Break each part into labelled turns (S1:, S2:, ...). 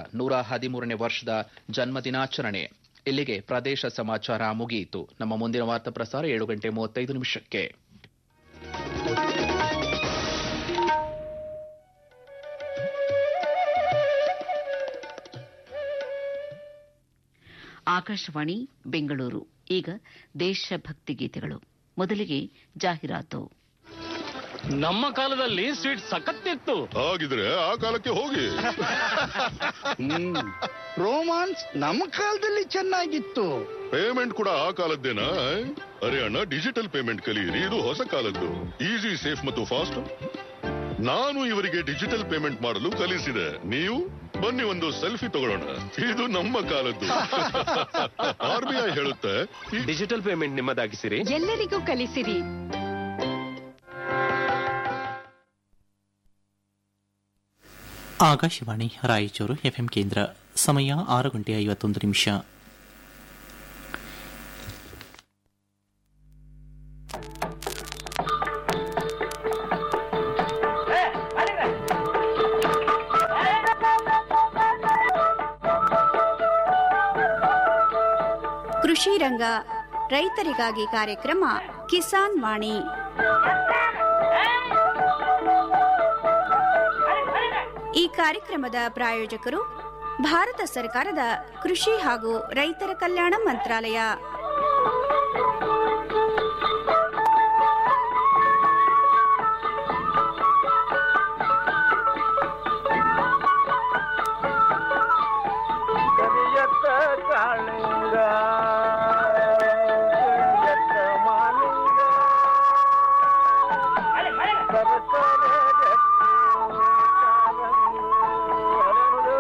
S1: ನೂರ ಹದಿಮೂರನೇ ವರ್ಷದ ಜನ್ಮದಿನಾಚರಣೆ ಇಲ್ಲಿಗೆ ಪ್ರದೇಶ ಸಮಾಚಾರ ಮುಗಿಯಿತು ನಮ್ಮ ಮುಂದಿನ ವಾರ್ತಾ ಪ್ರಸಾರ ಏಳು ಗಂಟೆ ಮೂವತ್ತೈದು ನಿಮಿಷಕ್ಕೆ
S2: ಆಕಾಶವಾಣಿ ಬೆಂಗಳೂರು ಈಗ ದೇಶಭಕ್ತಿ ಗೀತೆಗಳು ಮೊದಲಿಗೆ ಜಾಹೀರಾತು
S3: ನಮ್ಮ ಕಾಲದಲ್ಲಿ ಸ್ವೀಟ್ ಸಖತ್ತಿತ್ತು
S4: ಹಾಗಿದ್ರೆ ಆ ಕಾಲಕ್ಕೆ ಹೋಗಿ
S5: ರೋಮಾನ್ಸ್ ನಮ್ಮ ಕಾಲದಲ್ಲಿ ಚೆನ್ನಾಗಿತ್ತು
S4: ಪೇಮೆಂಟ್ ಕೂಡ ಆ ಕಾಲದ್ದೇನಾ ಅರೆ ಅಣ್ಣ ಡಿಜಿಟಲ್ ಪೇಮೆಂಟ್ ಕಲಿಯಿರಿ ಇದು ಹೊಸ ಕಾಲದ್ದು ಈಸಿ ಸೇಫ್ ಮತ್ತು ಫಾಸ್ಟ್ ನಾನು ಇವರಿಗೆ ಡಿಜಿಟಲ್ ಪೇಮೆಂಟ್ ಮಾಡಲು ಕಲಿಸಿದೆ ನೀವು ಬನ್ನಿ ಒಂದು ಸೆಲ್ಫಿ ತಗೊಳ್ಳೋಣ ಇದು ನಮ್ಮ ಕಾಲದ್ದು ಆರ್ ಬಿ ಐ ಹೇಳುತ್ತೆ ಈ
S3: ಡಿಜಿಟಲ್ ಪೇಮೆಂಟ್ ನಿಮ್ಮದಾಗಿಸಿರಿ
S6: ಎಲ್ಲರಿಗೂ ಕಲಿಸಿರಿ
S7: ಆಕಾಶವಾಣಿ ರಾಯಚೂರು ಎಫ್ಎಂ ಕೇಂದ್ರ ಸಮಯ ಆರು ಗಂಟೆ ಐವತ್ತೊಂದು ನಿಮಿಷ
S8: ಕೃಷಿ ರಂಗ ರೈತರಿಗಾಗಿ ಕಾರ್ಯಕ್ರಮ ಕಿಸಾನ್ ವಾಣಿ ಈ ಕಾರ್ಯಕ್ರಮದ ಪ್ರಾಯೋಜಕರು ಭಾರತ ಸರ್ಕಾರದ ಕೃಷಿ ಹಾಗೂ ರೈತರ ಕಲ್ಯಾಣ ಮಂತ್ರಾಲಯ
S5: ಕರಿಯತ್ತ ಕಾಳಿಂಗ ಕರಿಯತ್ತ ಮಾಲಿಂಗ ಸರಸರ ಗಟ್ಟಿ ಕಾಲಂದು ಹರಳು.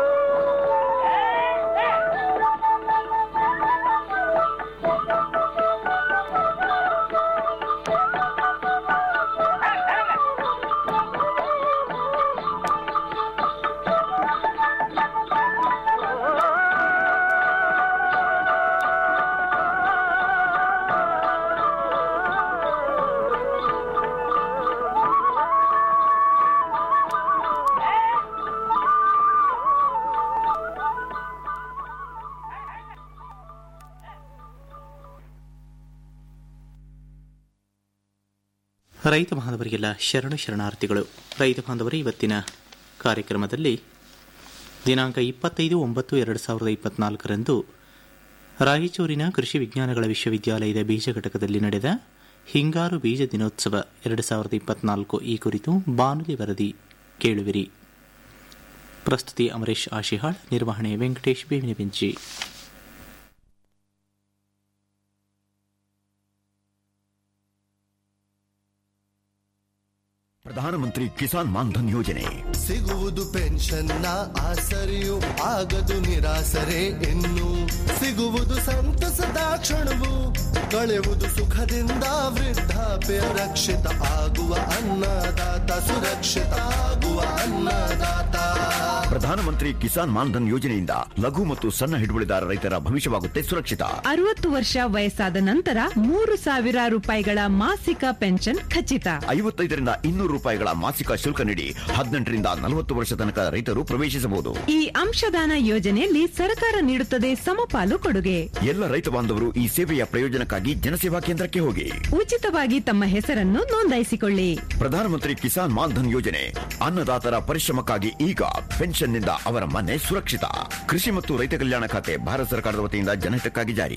S7: ರೈತ ಬಾಂಧವರಿಗೆಲ್ಲ ಶರಣ ಶರಣಾರ್ಥಿಗಳು ರೈತ ಬಾಂಧವರೇ ಇವತ್ತಿನ ಕಾರ್ಯಕ್ರಮದಲ್ಲಿ ದಿನಾಂಕ ಇಪ್ಪತ್ತೈದು ಒಂಬತ್ತು ಎರಡು ಸಾವಿರದ ಇಪ್ಪತ್ನಾಲ್ಕರಂದು ರಾಯಚೂರಿನ ಕೃಷಿ ವಿಜ್ಞಾನಗಳ ವಿಶ್ವವಿದ್ಯಾಲಯದ ಬೀಜ ಘಟಕದಲ್ಲಿ ನಡೆದ ಹಿಂಗಾರು ಬೀಜ ದಿನೋತ್ಸವ ಎರಡು ಸಾವಿರದ ಇಪ್ಪತ್ನಾಲ್ಕು ಈ ಕುರಿತು ಬಾನುಲಿ ವರದಿ ಕೇಳುವಿರಿ ಪ್ರಸ್ತುತಿ ಅಮರೇಶ್ ಆಶಿಹಾಳ್ ನಿರ್ವಹಣೆ ವೆಂಕಟೇಶ್ ಬೇವಿನ ಬೆಂಚಿ
S9: ಪ್ರಧಾನಮಂತ್ರಿ ಕಿಸಾನ್ ಮಾನ್ಧನ್ ಯೋಜನೆ
S10: ಸಿಗುವುದು ಪೆನ್ಷನ್ನ ಆಸರೆಯು ಆಗದು ನಿರಾಸರೆ ಇನ್ನು ಸಿಗುವುದು ಸಂತಸದ ಕ್ಷಣವು ಕಳೆಯುವುದು ಸುಖದಿಂದ ವೃದ್ಧಾಪ್ಯ ರಕ್ಷಿತ ಆಗುವ ಅನ್ನದಾತ ಸುರಕ್ಷಿತ ಆಗುವ ಅನ್ನದಾತ
S9: ಪ್ರಧಾನಮಂತ್ರಿ ಕಿಸಾನ್ ಮಾನ್ಧನ್ ಯೋಜನೆಯಿಂದ ಲಘು ಮತ್ತು ಸಣ್ಣ ಹಿಡುವಳಿದಾರ ರೈತರ ಭವಿಷ್ಯವಾಗುತ್ತೆ ಸುರಕ್ಷಿತ
S6: ಅರವತ್ತು ವರ್ಷ ವಯಸ್ಸಾದ ನಂತರ ಮೂರು ಸಾವಿರ ರೂಪಾಯಿಗಳ ಮಾಸಿಕ ಪೆನ್ಷನ್ ಖಚಿತ
S9: ಐವತ್ತೈದರಿಂದ ಇನ್ನೂರು ರೂಪಾಯಿಗಳ ಮಾಸಿಕ ಶುಲ್ಕ ನೀಡಿ ಹದಿನೆಂಟರಿಂದ ನಲವತ್ತು ವರ್ಷ ತನಕ ರೈತರು ಪ್ರವೇಶಿಸಬಹುದು
S6: ಈ ಅಂಶದಾನ ಯೋಜನೆಯಲ್ಲಿ ಸರ್ಕಾರ ನೀಡುತ್ತದೆ ಸಮಪಾಲು ಕೊಡುಗೆ
S9: ಎಲ್ಲ ರೈತ ಬಾಂಧವರು ಈ ಸೇವೆಯ ಪ್ರಯೋಜನಕ್ಕಾಗಿ ಜನಸೇವಾ ಕೇಂದ್ರಕ್ಕೆ ಹೋಗಿ
S6: ಉಚಿತವಾಗಿ ತಮ್ಮ ಹೆಸರನ್ನು ನೋಂದಾಯಿಸಿಕೊಳ್ಳಿ
S9: ಪ್ರಧಾನಮಂತ್ರಿ ಕಿಸಾನ್ ಮಾನ್ಧನ್ ಯೋಜನೆ ಅನ್ನದಾತರ ಪರಿಶ್ರಮಕ್ಕಾಗಿ ಈಗ ಪೆನ್ಷನ್ನಿಂದ ಅವರ ಮನೆ ಸುರಕ್ಷಿತ ಕೃಷಿ ಮತ್ತು ರೈತ ಕಲ್ಯಾಣ ಖಾತೆ ಭಾರತ ಸರ್ಕಾರದ ವತಿಯಿಂದ ಜನಹಿತಕ್ಕಾಗಿ ಜಾರಿ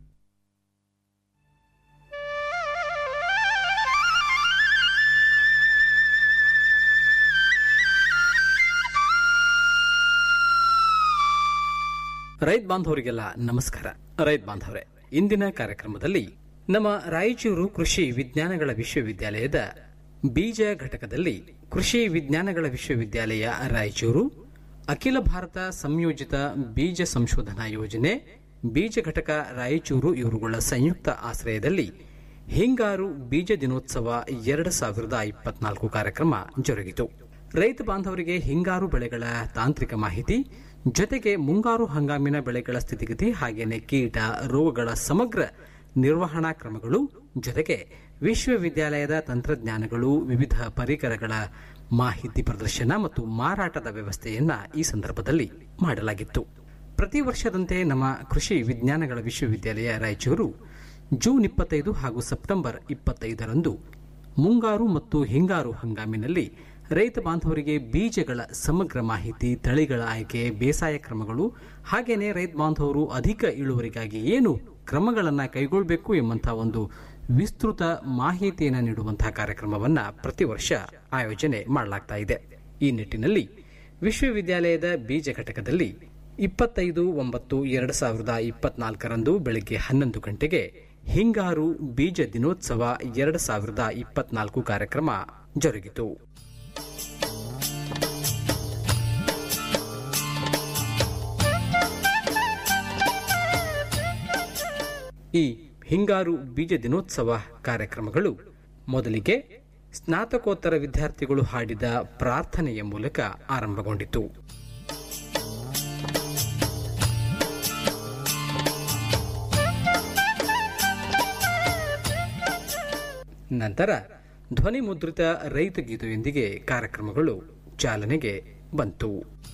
S11: ರೈತ ಬಾಂಧವರಿಗೆಲ್ಲ ನಮಸ್ಕಾರ ರೈತ ಬಾಂಧವರೇ ಇಂದಿನ ಕಾರ್ಯಕ್ರಮದಲ್ಲಿ ನಮ್ಮ ರಾಯಚೂರು ಕೃಷಿ ವಿಜ್ಞಾನಗಳ ವಿಶ್ವವಿದ್ಯಾಲಯದ ಬೀಜ ಘಟಕದಲ್ಲಿ ಕೃಷಿ ವಿಜ್ಞಾನಗಳ ವಿಶ್ವವಿದ್ಯಾಲಯ ರಾಯಚೂರು ಅಖಿಲ ಭಾರತ ಸಂಯೋಜಿತ ಬೀಜ ಸಂಶೋಧನಾ ಯೋಜನೆ ಬೀಜ ಘಟಕ ರಾಯಚೂರು ಇವರುಗಳ ಸಂಯುಕ್ತ ಆಶ್ರಯದಲ್ಲಿ ಹಿಂಗಾರು ಬೀಜ ದಿನೋತ್ಸವ ಎರಡು ಸಾವಿರದ ಇಪ್ಪತ್ನಾಲ್ಕು ಕಾರ್ಯಕ್ರಮ ಜರುಗಿತು ರೈತ ಬಾಂಧವರಿಗೆ ಹಿಂಗಾರು ಬೆಳೆಗಳ ತಾಂತ್ರಿಕ ಮಾಹಿತಿ ಜೊತೆಗೆ ಮುಂಗಾರು ಹಂಗಾಮಿನ ಬೆಳೆಗಳ ಸ್ಥಿತಿಗತಿ ಹಾಗೇನೆ ಕೀಟ ರೋಗಗಳ ಸಮಗ್ರ ನಿರ್ವಹಣಾ ಕ್ರಮಗಳು ಜೊತೆಗೆ ವಿಶ್ವವಿದ್ಯಾಲಯದ ತಂತ್ರಜ್ಞಾನಗಳು ವಿವಿಧ ಪರಿಕರಗಳ ಮಾಹಿತಿ ಪ್ರದರ್ಶನ ಮತ್ತು ಮಾರಾಟದ ವ್ಯವಸ್ಥೆಯನ್ನ ಈ ಸಂದರ್ಭದಲ್ಲಿ ಮಾಡಲಾಗಿತ್ತು ಪ್ರತಿ ವರ್ಷದಂತೆ ನಮ್ಮ ಕೃಷಿ ವಿಜ್ಞಾನಗಳ ವಿಶ್ವವಿದ್ಯಾಲಯ ರಾಯಚೂರು ಜೂನ್ ಇಪ್ಪತ್ತೈದು ಹಾಗೂ ಸೆಪ್ಟೆಂಬರ್ ಇಪ್ಪತ್ತೈದರಂದು ಮುಂಗಾರು ಮತ್ತು ಹಿಂಗಾರು ಹಂಗಾಮಿನಲ್ಲಿ ರೈತ ಬಾಂಧವರಿಗೆ ಬೀಜಗಳ ಸಮಗ್ರ ಮಾಹಿತಿ ತಳಿಗಳ ಆಯ್ಕೆ ಬೇಸಾಯ ಕ್ರಮಗಳು ಹಾಗೇನೆ ರೈತ ಬಾಂಧವರು ಅಧಿಕ ಇಳುವರಿಗಾಗಿ ಏನು ಕ್ರಮಗಳನ್ನು ಕೈಗೊಳ್ಳಬೇಕು ಎಂಬಂತಹ ಒಂದು ವಿಸ್ತೃತ ಮಾಹಿತಿಯನ್ನು ನೀಡುವಂತಹ ಕಾರ್ಯಕ್ರಮವನ್ನು ಪ್ರತಿ ವರ್ಷ ಆಯೋಜನೆ ಮಾಡಲಾಗ್ತಾ ಇದೆ ಈ ನಿಟ್ಟಿನಲ್ಲಿ ವಿಶ್ವವಿದ್ಯಾಲಯದ ಬೀಜ ಘಟಕದಲ್ಲಿ ಇಪ್ಪತ್ತೈದು ಒಂಬತ್ತು ಎರಡು ಸಾವಿರದ ಇಪ್ಪತ್ನಾಲ್ಕರಂದು ಬೆಳಗ್ಗೆ ಹನ್ನೊಂದು ಗಂಟೆಗೆ ಹಿಂಗಾರು ಬೀಜ ದಿನೋತ್ಸವ ಎರಡು ಸಾವಿರದ ಇಪ್ಪತ್ನಾಲ್ಕು ಕಾರ್ಯಕ್ರಮ ಜರುಗಿತು ಈ ಹಿಂಗಾರು ಬೀಜ ದಿನೋತ್ಸವ ಕಾರ್ಯಕ್ರಮಗಳು ಮೊದಲಿಗೆ ಸ್ನಾತಕೋತ್ತರ ವಿದ್ಯಾರ್ಥಿಗಳು ಹಾಡಿದ ಪ್ರಾರ್ಥನೆಯ ಮೂಲಕ ಆರಂಭಗೊಂಡಿತು ನಂತರ ಧ್ವನಿ ಮುದ್ರಿತ ರೈತ ಗೀತೆಯೊಂದಿಗೆ ಕಾರ್ಯಕ್ರಮಗಳು ಚಾಲನೆಗೆ ಬಂತು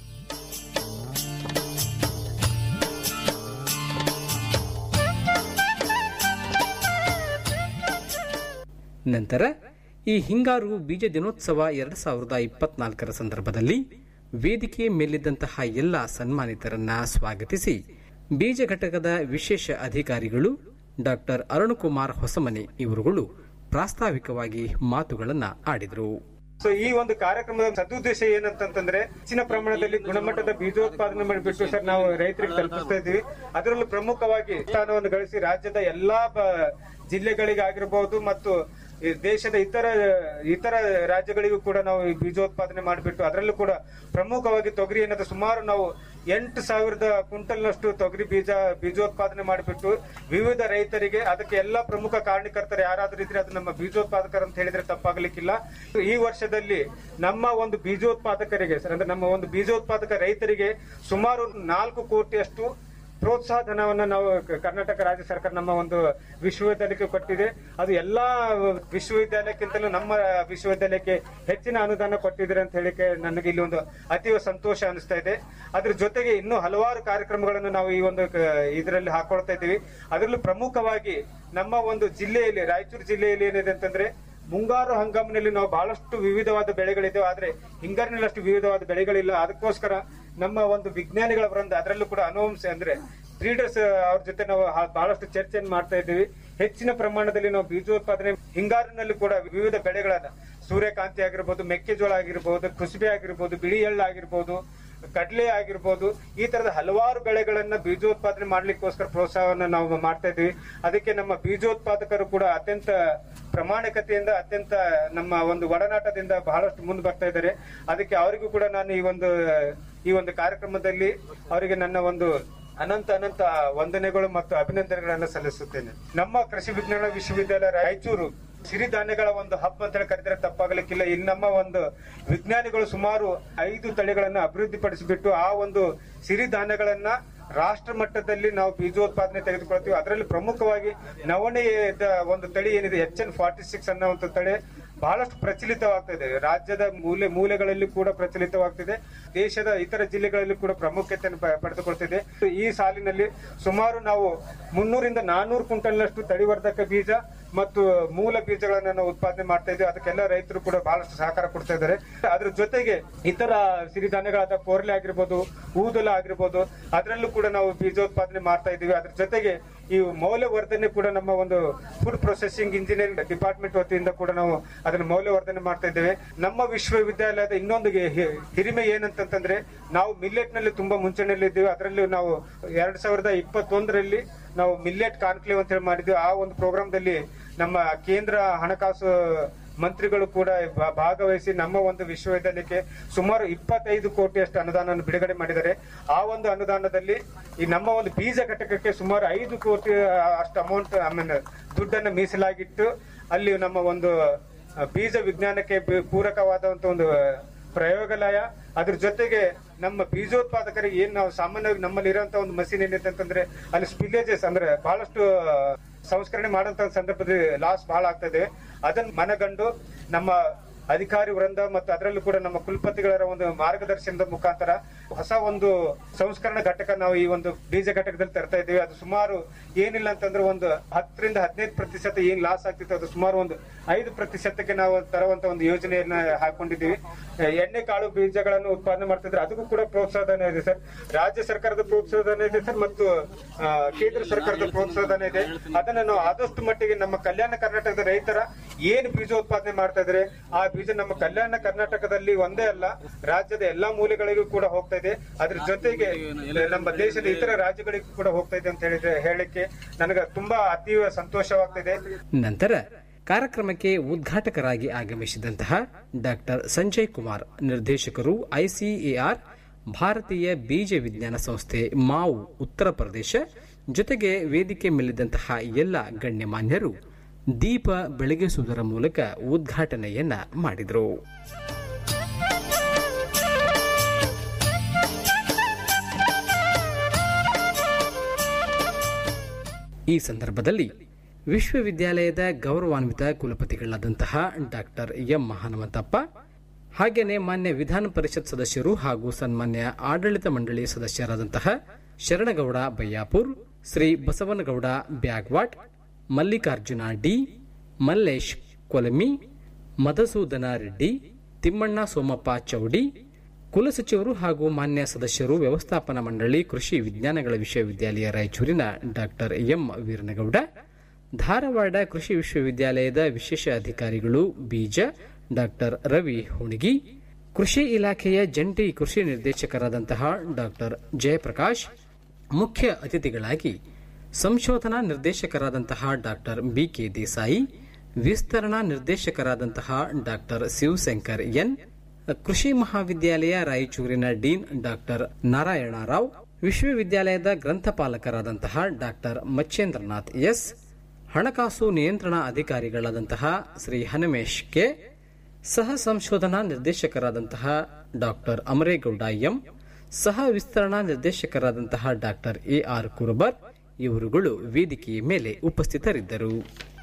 S11: ನಂತರ ಈ ಹಿಂಗಾರು ಬೀಜ ದಿನೋತ್ಸವ ಎರಡು ಸಾವಿರದ ಇಪ್ಪತ್ನಾಲ್ಕರ ಸಂದರ್ಭದಲ್ಲಿ ವೇದಿಕೆ ಮೇಲಿದ್ದಂತಹ ಎಲ್ಲ ಸನ್ಮಾನಿತರನ್ನ ಸ್ವಾಗತಿಸಿ ಬೀಜ ಘಟಕದ ವಿಶೇಷ ಅಧಿಕಾರಿಗಳು ಡಾಕ್ಟರ್ ಅರುಣಕುಮಾರ್ ಹೊಸಮನೆ ಇವರುಗಳು ಪ್ರಾಸ್ತಾವಿಕವಾಗಿ ಮಾತುಗಳನ್ನ ಆಡಿದರು
S12: ಸೊ ಈ ಒಂದು ಕಾರ್ಯಕ್ರಮದ ಸದುದ್ದೇಶ ಏನಂತಂದ್ರೆ ಹೆಚ್ಚಿನ ಪ್ರಮಾಣದಲ್ಲಿ ಗುಣಮಟ್ಟದ ಬೀಜೋತ್ಪಾದನೆ ಮಾಡಿಬಿಟ್ಟು ಸರ್ ನಾವು ರೈತರಿಗೆ ತಲುಪಿಸ್ತಾ ಇದ್ದೀವಿ ಅದರಲ್ಲೂ ಪ್ರಮುಖವಾಗಿ ಸ್ಥಾನವನ್ನು ಗಳಿಸಿ ರಾಜ್ಯದ ಎಲ್ಲಾ ಬ- ಜಿಲ್ಲೆಗಳಿಗಾಗಿರ್ಬಹುದು ಮತ್ತು ಈ ದೇಶದ ಇತರ ಇತರ ರಾಜ್ಯಗಳಿಗೂ ಕೂಡ ನಾವು ಈ ಬೀಜೋತ್ಪಾದನೆ ಮಾಡಿಬಿಟ್ಟು ಅದರಲ್ಲೂ ಕೂಡ ಪ್ರಮುಖವಾಗಿ ತೊಗರಿ ಏನದ ಸುಮಾರು ನಾವು ಎಂಟು ಸಾವಿರದ ಕ್ವಿಂಟಲ್ನಷ್ಟು ತೊಗರಿ ಬೀಜ ಬೀಜೋತ್ಪಾದನೆ ಮಾಡಿಬಿಟ್ಟು ವಿವಿಧ ರೈತರಿಗೆ ಅದಕ್ಕೆ ಎಲ್ಲ ಪ್ರಮುಖ ಕಾರಣಕರ್ತರು ಯಾರಾದ್ರೂ ಇದ್ರೆ ಅದು ನಮ್ಮ ಬೀಜೋತ್ಪಾದಕರು ಅಂತ ಹೇಳಿದ್ರೆ ತಪ್ಪಾಗಲಿಕ್ಕಿಲ್ಲ ಈ ವರ್ಷದಲ್ಲಿ ನಮ್ಮ ಒಂದು ಬೀಜೋತ್ಪಾದಕರಿಗೆ ಸರ್ ಅಂದ್ರೆ ನಮ್ಮ ಒಂದು ಬೀಜೋತ್ಪಾದಕ ರೈತರಿಗೆ ಸುಮಾರು ನಾಲ್ಕು ಕೋಟಿಯಷ್ಟು ಪ್ರೋತ್ಸಾಹ ಧನವನ್ನ ನಾವು ಕ- ಕರ್ನಾಟಕ ರಾಜ್ಯ ಸರ್ಕಾರ ನಮ್ಮ ಒಂದು ವಿಶ್ವವಿದ್ಯಾಲಯಕ್ಕೆ ಕೊಟ್ಟಿದೆ ಅದು ಎಲ್ಲಾ ವಿಶ್ವವಿದ್ಯಾಲಯಕ್ಕಿಂತಲೂ ನಮ್ಮ ವಿಶ್ವವಿದ್ಯಾಲಯಕ್ಕೆ ಹೆಚ್ಚಿನ ಅನುದಾನ ಕೊಟ್ಟಿದ್ದಾರೆ ಅಂತ ಹೇಳಿಕೆ ನನಗೆ ಇಲ್ಲಿ ಒಂದು ಅತೀವ ಸಂತೋಷ ಅನಿಸ್ತಾ ಇದೆ ಅದ್ರ ಜೊತೆಗೆ ಇನ್ನೂ ಹಲವಾರು ಕಾರ್ಯಕ್ರಮಗಳನ್ನು ನಾವು ಈ ಒಂದು ಇದರಲ್ಲಿ ಹಾಕೊಳ್ತಾ ಇದ್ದೀವಿ ಅದರಲ್ಲೂ ಪ್ರಮುಖವಾಗಿ ನಮ್ಮ ಒಂದು ಜಿಲ್ಲೆಯಲ್ಲಿ ರಾಯಚೂರು ಜಿಲ್ಲೆಯಲ್ಲಿ ಏನಿದೆ ಅಂತಂದ್ರೆ ಮುಂಗಾರು ಹಂಗಾಮಿನಲ್ಲಿ ನಾವು ಬಹಳಷ್ಟು ವಿವಿಧವಾದ ಬೆಳೆಗಳಿದ್ದೇವೆ ಆದ್ರೆ ಹಿಂಗಾರಿನಲ್ಲಿ ಅಷ್ಟು ವಿವಿಧವಾದ ಬೆಳೆಗಳಿಲ್ಲ ಅದಕ್ಕೋಸ್ಕರ ನಮ್ಮ ಒಂದು ವಿಜ್ಞಾನಿಗಳ ವೃಂದ ಅದರಲ್ಲೂ ಕೂಡ ಅನುವಂಶ ಅಂದ್ರೆ ಬ್ರೀಡರ್ಸ್ ಅವ್ರ ಜೊತೆ ನಾವು ಹ- ಬಹಳಷ್ಟು ಚರ್ಚೆಯನ್ನು ಮಾಡ್ತಾ ಇದ್ದೀವಿ ಹೆಚ್ಚಿನ ಪ್ರಮಾಣದಲ್ಲಿ ನಾವು ಬೀಜೋತ್ಪಾದನೆ ಹಿಂಗಾರಿನಲ್ಲಿ ಕೂಡ ವಿವಿಧ ಬೆಳೆಗಳನ್ನ ಸೂರ್ಯಕಾಂತಿ ಆಗಿರ್ಬೋದು ಮೆಕ್ಕೆಜೋಳ ಆಗಿರ್ಬೋದು ಕುಸುಬೆ ಆಗಿರ್ಬೋದು ಬಿಳಿ ಎಳ್ಳು ಆಗಿರ್ಬೋದು ಕಡಲೆ ಆಗಿರ್ಬೋದು ಈ ತರದ ಹಲವಾರು ಬೆಳೆಗಳನ್ನ ಬೀಜೋತ್ಪಾದನೆ ಮಾಡ್ಲಿಕ್ಕೋಸ್ಕರ ಪ್ರೋತ್ಸಾಹವನ್ನ ನಾವು ಮಾಡ್ತಾ ಇದ್ದೀವಿ ಅದಕ್ಕೆ ನಮ್ಮ ಬೀಜೋತ್ಪಾದಕರು ಕೂಡ ಅತ್ಯಂತ ಪ್ರಾಮಾಣಿಕತೆಯಿಂದ ಅತ್ಯಂತ ನಮ್ಮ ಒಂದು ಒಡನಾಟದಿಂದ ಬಹಳಷ್ಟು ಮುಂದೆ ಬರ್ತಾ ಇದ್ದಾರೆ ಅದಕ್ಕೆ ಅವರಿಗೂ ಕೂಡ ನಾನು ಈ ಒಂದು ಈ ಒಂದು ಕಾರ್ಯಕ್ರಮದಲ್ಲಿ ಅವರಿಗೆ ನನ್ನ ಒಂದು ಅನಂತ ಅನಂತ ವಂದನೆಗಳು ಮತ್ತು ಅಭಿನಂದನೆಗಳನ್ನ ಸಲ್ಲಿಸುತ್ತೇನೆ ನಮ್ಮ ಕೃಷಿ ವಿಜ್ಞಾನ ವಿಶ್ವವಿದ್ಯಾಲಯ ರಾಯಚೂರು ಸಿರಿಧಾನ್ಯಗಳ ಒಂದು ಹಬ್ಬ ಅಂತ ಹೇಳಿ ಕರೆದ್ರೆ ತಪ್ಪಾಗಲಿಕ್ಕಿಲ್ಲ ಇಲ್ಲಿ ನಮ್ಮ ಒಂದು ವಿಜ್ಞಾನಿಗಳು ಸುಮಾರು ಐದು ತಳಿಗಳನ್ನ ಅಭಿವೃದ್ಧಿಪಡಿಸಿಬಿಟ್ಟು ಆ ಒಂದು ಸಿರಿಧಾನ್ಯಗಳನ್ನ ರಾಷ್ಟ್ರ ಮಟ್ಟದಲ್ಲಿ ನಾವು ಬೀಜೋತ್ಪಾದನೆ ತೆಗೆದುಕೊಳ್ತೀವಿ ಅದರಲ್ಲಿ ಪ್ರಮುಖವಾಗಿ ನವಣೆಯ ಒಂದು ತಳಿ ಏನಿದೆ ಎಚ್ ಎನ್ ಫಾರ್ಟಿ ಸಿಕ್ಸ್ ಅನ್ನುವಂಥ ತಳಿ ಬಹಳಷ್ಟು ಪ್ರಚಲಿತವಾಗ್ತಿದೆ ರಾಜ್ಯದ ಮೂಲೆ ಮೂಲೆಗಳಲ್ಲಿ ಕೂಡ ಪ್ರಚಲಿತವಾಗ್ತಿದೆ ದೇಶದ ಇತರ ಜಿಲ್ಲೆಗಳಲ್ಲಿ ಕೂಡ ಪ್ರಾಮುಖ್ಯತೆಯನ್ನು ಪ- ಪಡೆದುಕೊಳ್ತಿದೆ ಈ ಸಾಲಿನಲ್ಲಿ ಸುಮಾರು ನಾವು ಮುನ್ನೂರಿಂದ ನಾನೂರು ಕ್ವಿಂಟಲ್ನಷ್ಟು ತಳಿವರ್ಧಕ ಬೀಜ ಮತ್ತು ಮೂಲ ಬೀಜಗಳನ್ನ ನಾವು ಉತ್ಪಾದನೆ ಮಾಡ್ತಾ ಇದ್ದೀವಿ ಅದಕ್ಕೆಲ್ಲ ರೈತರು ಕೂಡ ಬಹಳಷ್ಟು ಸಹಕಾರ ಕೊಡ್ತಾ ಇದ್ದಾರೆ ಅದ್ರ ಜೊತೆಗೆ ಇತರ ಸಿರಿಧಾನ್ಯಗಳಾದ ಕೋರ್ಲೆ ಆಗಿರ್ಬೋದು ಊದಲ ಆಗಿರ್ಬೋದು ಅದರಲ್ಲೂ ಕೂಡ ನಾವು ಬೀಜೋತ್ಪಾದನೆ ಮಾಡ್ತಾ ಇದ್ದೀವಿ ಅದ್ರ ಜೊತೆಗೆ ಈ ಮೌಲ್ಯವರ್ಧನೆ ಕೂಡ ನಮ್ಮ ಒಂದು ಫುಡ್ ಪ್ರೊಸೆಸಿಂಗ್ ಇಂಜಿನಿಯರಿಂಗ್ ಡಿಪಾರ್ಟ್ಮೆಂಟ್ ವತಿಯಿಂದ ಕೂಡ ನಾವು ಅದನ್ನ ಮೌಲ್ಯವರ್ಧನೆ ಮಾಡ್ತಾ ಇದ್ದೇವೆ ನಮ್ಮ ವಿಶ್ವವಿದ್ಯಾಲಯದ ಇನ್ನೊಂದು ಹಿ- ಹಿರಿಮೆ ಏನಂತಂದ್ರೆ ನಾವು ಮಿಲ್ಲೆಟ್ ನಲ್ಲಿ ತುಂಬಾ ಮುಂಚೂಣಿಯಲ್ಲಿ ಇದ್ದೀವಿ ಅದರಲ್ಲಿ ನಾವು ಎರಡ್ ಸಾವಿರದ ಇಪ್ಪತ್ತೊಂದರಲ್ಲಿ ನಾವು ಮಿಲ್ಲೆಟ್ ಕಾನ್ಕ್ಲೇವ್ ಅಂತ ಹೇಳಿ ಮಾಡಿದ್ವಿ ಆ ಒಂದು ಪ್ರೋಗ್ರಾಮ್ದಲ್ಲಿ ನಮ್ಮ ಕೇಂದ್ರ ಹಣಕಾಸು ಮಂತ್ರಿಗಳು ಕೂಡ ಭಾ- ಭಾಗವಹಿಸಿ ನಮ್ಮ ಒಂದು ವಿಶ್ವವಿದ್ಯಾಲಯಕ್ಕೆ ಸುಮಾರು ಇಪ್ಪತ್ತೈದು ಕೋಟಿಯಷ್ಟು ಅನುದಾನವನ್ನು ಬಿಡುಗಡೆ ಮಾಡಿದ್ದಾರೆ ಆ ಒಂದು ಅನುದಾನದಲ್ಲಿ ಈ ನಮ್ಮ ಒಂದು ಬೀಜ ಘಟಕಕ್ಕೆ ಸುಮಾರು ಐದು ಕೋಟಿ ಅಷ್ಟು ಅಮೌಂಟ್ ಆಮೇಲೆ ದುಡ್ಡನ್ನು ಮೀಸಲಾಗಿಟ್ಟು ಅಲ್ಲಿ ನಮ್ಮ ಒಂದು ಆ, ಬೀಜ ವಿಜ್ಞಾನಕ್ಕೆ ಬಿ- ಪೂರಕವಾದಂತ ಒಂದು ಪ್ರಯೋಗಾಲಯ ಅದ್ರ ಜೊತೆಗೆ ನಮ್ಮ ಬೀಜೋತ್ಪಾದಕರಿಗೆ ಏನ್ ನಾವು ಸಾಮಾನ್ಯವಾಗಿ ನಮ್ಮಲ್ಲಿ ಇರುವಂತ ಒಂದು ಮಷೀನ್ ಏನಿದೆ ಅಂತಂದ್ರೆ ಅಲ್ಲಿ ಸ್ಪಿಲೇಜಸ್ ಅಂದ್ರೆ ಬಹಳಷ್ಟು ಸಂಸ್ಕರಣೆ ಮಾಡುವಂತ ಸಂದರ್ಭದಲ್ಲಿ ಲಾಸ್ ಬಹಳ ಆಗ್ತಾ ಇದೆ ಅದನ್ನ ಮನಗಂಡು ನಮ್ಮ ಅಧಿಕಾರಿ ವೃಂದ ಮತ್ತು ಅದರಲ್ಲೂ ಕೂಡ ನಮ್ಮ ಕುಲಪತಿಗಳ ಒಂದು ಮಾರ್ಗದರ್ಶನದ ಮುಖಾಂತರ ಹೊಸ ಒಂದು ಸಂಸ್ಕರಣ ಘಟಕ ನಾವು ಈ ಒಂದು ಬೀಜ ಘಟಕದಲ್ಲಿ ತರ್ತಾ ಇದ್ದೀವಿ ಅದು ಸುಮಾರು ಏನಿಲ್ಲ ಅಂತಂದ್ರೆ ಒಂದು ಹತ್ತರಿಂದ ಹದಿನೈದು ಪ್ರತಿಶತ ಏನ್ ಲಾಸ್ ಆಗ್ತಿತ್ತು ಅದು ಸುಮಾರು ಒಂದು ಐದು ಪ್ರತಿಶತಕ್ಕೆ ನಾವು ತರುವಂತ ಒಂದು ಯೋಜನೆಯನ್ನ ಹಾಕೊಂಡಿದ್ದೀವಿ ಆ, ಎಣ್ಣೆ ಕಾಳು ಬೀಜಗಳನ್ನು ಉತ್ಪಾದನೆ ಮಾಡ್ತಿದ್ರೆ ಅದಕ್ಕೂ ಕೂಡ ಪ್ರೋತ್ಸಾಹಧನ ಇದೆ ಸರ್ ರಾಜ್ಯ ಸರ್ಕಾರದ ಪ್ರೋತ್ಸಾಹಧನ ಇದೆ ಸರ್ ಮತ್ತು ಆ, ಕೇಂದ್ರ ಸರ್ಕಾರದ ಪ್ರೋತ್ಸಾಹಧನ ಇದೆ ಅದನ್ನ ನಾವು ಆದಷ್ಟು ಮಟ್ಟಿಗೆ ನಮ್ಮ ಕಲ್ಯಾಣ ಕರ್ನಾಟಕದ ರೈತರ ಏನು ಬೀಜ ಉತ್ಪಾದನೆ ಮಾಡ್ತಾ ಇದ್ರೆ ಆ ಬೀಜ ನಮ್ಮ ಕಲ್ಯಾಣ ಕರ್ನಾಟಕದಲ್ಲಿ ಒಂದೇ ಅಲ್ಲ ರಾಜ್ಯದ ಎಲ್ಲಾ ಮೂಲೆಗಳಿಗೂ ಕೂಡ ಹೋಗ್ತಾ ಇದೆ ಅದ್ರ ಜೊತೆಗೆ ನಮ್ಮ ದೇಶದ ಇತರ ರಾಜ್ಯಗಳಿಗೂ ಕೂಡ ಹೋಗ್ತಾ ಇದೆ ಅಂತ ಹೇಳಿದ್ರೆ ಹೇಳಲಿಕ್ಕೆ ನನಗೆ ತುಂಬಾ ಅತೀವ ಸಂತೋಷವಾಗ್ತಿದೆ
S11: ನಂತರ ಕಾರ್ಯಕ್ರಮಕ್ಕೆ ಉದ್ಘಾಟಕರಾಗಿ ಆಗಮಿಸಿದಂತಹ ಡಾಕ್ಟರ್ ಸಂಜಯ್ ಕುಮಾರ್ ನಿರ್ದೇಶಕರು ಐಸಿಎಆರ್ ಭಾರತೀಯ ಬೀಜ ವಿಜ್ಞಾನ ಸಂಸ್ಥೆ ಮಾವು ಉತ್ತರ ಪ್ರದೇಶ ಜೊತೆಗೆ ವೇದಿಕೆ ಮೇಲಿದ್ದಂತಹ ಎಲ್ಲ ಗಣ್ಯಮಾನ್ಯರು ದೀಪ ಬೆಳಗಿಸುವುದರ ಮೂಲಕ ಉದ್ಘಾಟನೆಯನ್ನ ಮಾಡಿದರು ಈ ಸಂದರ್ಭದಲ್ಲಿ ವಿಶ್ವವಿದ್ಯಾಲಯದ ಗೌರವಾನ್ವಿತ ಕುಲಪತಿಗಳಾದಂತಹ ಡಾಕ್ಟರ್ ಎಂ ಹನುಮಂತಪ್ಪ ಹಾಗೇನೆ ಮಾನ್ಯ ವಿಧಾನ ಪರಿಷತ್ ಸದಸ್ಯರು ಹಾಗೂ ಸನ್ಮಾನ್ಯ ಆಡಳಿತ ಮಂಡಳಿ ಸದಸ್ಯರಾದಂತಹ ಶರಣಗೌಡ ಬಯ್ಯಾಪುರ್ ಶ್ರೀ ಬಸವನಗೌಡ ಬ್ಯಾಗ್ವಾಟ್ ಮಲ್ಲಿಕಾರ್ಜುನ ಡಿ ಮಲ್ಲೇಶ್ ಕೊಲಮಿ ಮಧುಸೂದನ ರೆಡ್ಡಿ ತಿಮ್ಮಣ್ಣ ಸೋಮಪ್ಪ ಚೌಡಿ ಕುಲಸಚಿವರು ಹಾಗೂ ಮಾನ್ಯ ಸದಸ್ಯರು ವ್ಯವಸ್ಥಾಪನಾ ಮಂಡಳಿ ಕೃಷಿ ವಿಜ್ಞಾನಗಳ ವಿಶ್ವವಿದ್ಯಾಲಯ ರಾಯಚೂರಿನ ಡಾಕ್ಟರ್ ಎಂ ವೀರನಗೌಡ ಧಾರವಾಡ ಕೃಷಿ ವಿಶ್ವವಿದ್ಯಾಲಯದ ವಿಶೇಷ ಅಧಿಕಾರಿಗಳು ಬೀಜ ಡಾಕ್ಟರ್ ರವಿ ಹುಣಗಿ ಕೃಷಿ ಇಲಾಖೆಯ ಜಂಟಿ ಕೃಷಿ ನಿರ್ದೇಶಕರಾದಂತಹ ಡಾಕ್ಟರ್ ಜಯಪ್ರಕಾಶ್ ಮುಖ್ಯ ಅತಿಥಿಗಳಾಗಿ ಸಂಶೋಧನಾ ನಿರ್ದೇಶಕರಾದಂತಹ ಡಾಕ್ಟರ್ ಬಿಕೆ ದೇಸಾಯಿ ವಿಸ್ತರಣಾ ನಿರ್ದೇಶಕರಾದಂತಹ ಡಾಕ್ಟರ್ ಶಿವಶಂಕರ್ ಎನ್ ಕೃಷಿ ಮಹಾವಿದ್ಯಾಲಯ ರಾಯಚೂರಿನ ಡೀನ್ ಡಾಕ್ಟರ್ ನಾರಾಯಣರಾವ್ ವಿಶ್ವವಿದ್ಯಾಲಯದ ಗ್ರಂಥಪಾಲಕರಾದಂತಹ ಡಾಕ್ಟರ್ ಮಚ್ಚೇಂದ್ರನಾಥ್ ಎಸ್ ಹಣಕಾಸು ನಿಯಂತ್ರಣ ಅಧಿಕಾರಿಗಳಾದಂತಹ ಶ್ರೀ ಹನುಮೇಶ್ ಕೆ ಸಹ ಸಂಶೋಧನಾ ನಿರ್ದೇಶಕರಾದಂತಹ ಡಾಕ್ಟರ್ ಅಮರೇಗೌಡ ಎಂ ಸಹ ವಿಸ್ತರಣಾ ನಿರ್ದೇಶಕರಾದಂತಹ ಡಾಕ್ಟರ್ ಎ ಆರ್ ಕುರುಬರ್ ಇವರುಗಳು ವೇದಿಕೆಯ ಮೇಲೆ ಉಪಸ್ಥಿತರಿದ್ದರು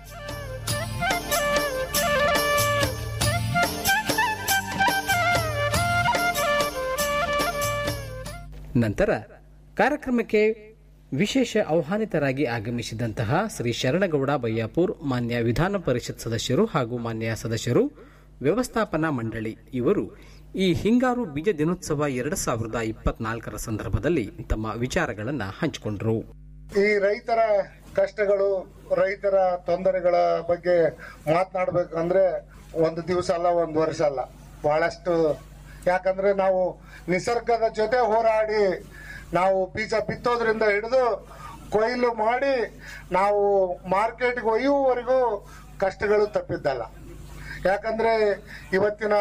S11: ನಂತರ ಕಾರ್ಯಕ್ರಮಕ್ಕೆ ವಿಶೇಷ ಆಹ್ವಾನಿತರಾಗಿ ಆಗಮಿಸಿದಂತಹ ಶ್ರೀ ಶರಣಗೌಡ ಬಯ್ಯಾಪುರ್ ಮಾನ್ಯ ವಿಧಾನ ಪರಿಷತ್ ಸದಸ್ಯರು ಹಾಗೂ ಮಾನ್ಯ ಸದಸ್ಯರು ವ್ಯವಸ್ಥಾಪನಾ ಮಂಡಳಿ ಇವರು ಈ ಹಿಂಗಾರು ಬೀಜ ದಿನೋತ್ಸವ ಎರಡು ಸಾವಿರದ ಇಪ್ಪತ್ನಾಲ್ಕರ ಸಂದರ್ಭದಲ್ಲಿ ತಮ್ಮ ವಿಚಾರಗಳನ್ನು ಹಂಚಿಕೊಂಡರು
S13: ಈ ರೈತರ ಕಷ್ಟಗಳು ರೈತರ ತೊಂದರೆಗಳ ಬಗ್ಗೆ ಮಾತನಾಡ್ಬೇಕಂದ್ರೆ ಒಂದು ದಿವಸ ಅಲ್ಲ ಒಂದು ವರ್ಷ ಅಲ್ಲ ಬಹಳಷ್ಟು ಯಾಕಂದ್ರೆ ನಾವು ನಿಸರ್ಗದ ಜೊತೆ ಹೋರಾಡಿ ನಾವು ಬೀಜ ಬಿತ್ತೋದ್ರಿಂದ ಹಿಡಿದು ಕೊಯ್ಲು ಮಾಡಿ ನಾವು ಮಾರ್ಕೆಟ್ಗೆ ಒಯ್ಯುವವರೆಗೂ ಕಷ್ಟಗಳು ತಪ್ಪಿದ್ದಲ್ಲ ಯಾಕಂದ್ರೆ ಇವತ್ತಿನ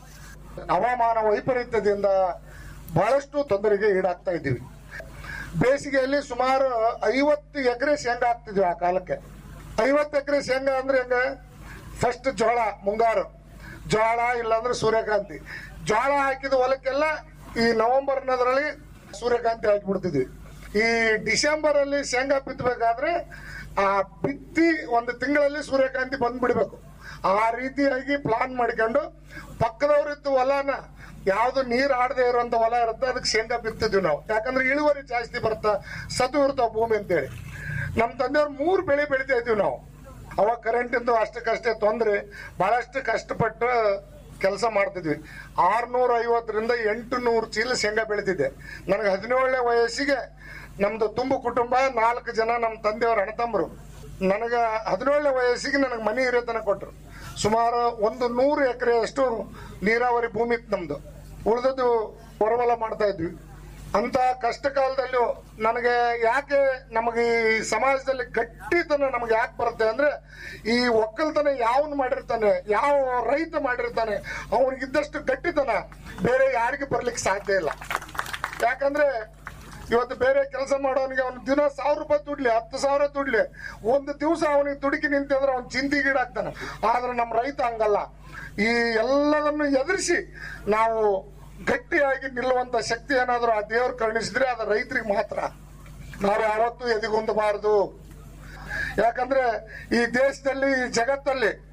S13: ಹವಾಮಾನ ವೈಪರೀತ್ಯದಿಂದ ಬಹಳಷ್ಟು ತೊಂದರೆಗೆ ಈಡಾಗ್ತಾ ಇದ್ದೀವಿ ಬೇಸಿಗೆಯಲ್ಲಿ ಸುಮಾರು ಐವತ್ತು ಎಕರೆ ಶೇಂಗಾ ಹಾಕ್ತಿದ್ವಿ ಆ ಕಾಲಕ್ಕೆ ಐವತ್ತು ಎಕರೆ ಶೇಂಗಾ ಅಂದ್ರೆ ಹೆಂಗ ಫಸ್ಟ್ ಜೋಳ ಮುಂಗಾರು ಜೋಳ ಇಲ್ಲಾಂದ್ರೆ ಸೂರ್ಯಕಾಂತಿ ಜೋಳ ಹಾಕಿದ ಹೊಲಕ್ಕೆಲ್ಲ ಈ ನವೆಂಬರ್ ನದರಲ್ಲಿ ಸೂರ್ಯಕಾಂತಿ ಹಾಕಿಬಿಡ್ತಿದ್ವಿ ಈ ಡಿಸೆಂಬರ್ ಅಲ್ಲಿ ಶೇಂಗಾ ಬಿತ್ತಬೇಕಾದ್ರೆ ಆ ಬಿತ್ತಿ ಒಂದು ತಿಂಗಳಲ್ಲಿ ಸೂರ್ಯಕಾಂತಿ ಬಂದ್ಬಿಡ್ಬೇಕು ಆ ರೀತಿಯಾಗಿ ಪ್ಲಾನ್ ಮಾಡ್ಕೊಂಡು ಪಕ್ಕದವ್ರಿತ್ತು ಹೊಲನ ಯಾವ್ದು ನೀರ್ ಆಡದೆ ಇರುವಂತ ಹೊಲ ಇರುತ್ತೆ ಅದಕ್ಕೆ ಶೇಂಗಾ ಬಿತ್ತಿದ್ವಿ ನಾವು ಯಾಕಂದ್ರೆ ಇಳುವರಿ ಜಾಸ್ತಿ ಬರ್ತಾ ಸತು ಇರ್ತಾವ ಭೂಮಿ ಅಂತೇಳಿ ನಮ್ ತಂದೆಯವ್ರು ಮೂರ್ ಬೆಳೆ ಬೆಳಿತಾ ಇದ್ವಿ ನಾವು ಅವಾಗ ಕರೆಂಟ್ ಇಂದು ಅಷ್ಟಕ್ಕಷ್ಟೇ ತೊಂದ್ರೆ ಬಹಳಷ್ಟು ಕಷ್ಟಪಟ್ಟು ಕೆಲಸ ಮಾಡ್ತಿದ್ವಿ ಆರ್ನೂರ ಐವತ್ತರಿಂದ ಎಂಟು ನೂರು ಚೀಲ ಶೇಂಗಾ ಬೆಳಿತಿದ್ದೆ ನನಗೆ ಹದಿನೇಳನೇ ವಯಸ್ಸಿಗೆ ನಮ್ದು ತುಂಬು ಕುಟುಂಬ ನಾಲ್ಕು ಜನ ನಮ್ಮ ತಂದೆಯವ್ರ ಅಣ್ಣತಮ್ಮರು ನನಗ ಹದಿನೇಳನೇ ವಯಸ್ಸಿಗೆ ನನಗೆ ಮನೆ ಹಿರಿಯತನ ಕೊಟ್ರು ಸುಮಾರು ಒಂದು ನೂರು ಎಕರೆ ಅಷ್ಟು ನೀರಾವರಿ ಭೂಮಿ ಇತ್ತು ನಮ್ದು ಉಳಿದದ್ದು ಹೊರವಲ ಮಾಡ್ತಾ ಇದ್ವಿ ಅಂತ ಕಷ್ಟ ಕಾಲದಲ್ಲೂ ನನಗೆ ಯಾಕೆ ನಮಗೆ ಈ ಸಮಾಜದಲ್ಲಿ ಗಟ್ಟಿತನ ನಮಗೆ ಯಾಕೆ ಬರುತ್ತೆ ಅಂದ್ರೆ ಈ ಒಕ್ಕಲ್ತನ ಯಾವನ್ ಮಾಡಿರ್ತಾನೆ ಯಾವ ರೈತ ಮಾಡಿರ್ತಾನೆ ಅವನಿಗಿದ್ದಷ್ಟು ಗಟ್ಟಿತನ ಬೇರೆ ಯಾರಿಗೂ ಬರ್ಲಿಕ್ಕೆ ಸಾಧ್ಯ ಇಲ್ಲ ಯಾಕಂದ್ರೆ ಇವತ್ತು ಬೇರೆ ಕೆಲಸ ಮಾಡೋನಿಗೆ ಅವ್ನು ದಿನ ಸಾವಿರ ರೂಪಾಯಿ ದುಡ್ಲಿ ಹತ್ತು ಸಾವಿರ ದುಡ್ಲಿ ಒಂದು ದಿವಸ ಅವನಿಗೆ ದುಡುಕಿ ನಿಂತಿದ್ರೆ ಅವ್ನು ಚಿಂತಿಗೀಡಾಗ್ತಾನೆ ಆದ್ರೆ ನಮ್ಮ ರೈತ ಹಂಗಲ್ಲ ಈ ಎಲ್ಲದನ್ನು ಎದುರಿಸಿ ನಾವು ಗಟ್ಟಿಯಾಗಿ ನಿಲ್ಲುವಂತ ಶಕ್ತಿ ಏನಾದರೂ ಆ ದೇವ್ರು ಕರುಣಿಸಿದ್ರೆ ಅದು ರೈತರಿಗೆ ಮಾತ್ರ ನಾವು ಯಾವತ್ತೂ ಎದಿಗೊಂದಬಾರದು ಯಾಕಂದ್ರೆ ಈ ದೇಶದಲ್ಲಿ ಈ ಜಗತ್ತಲ್ಲಿ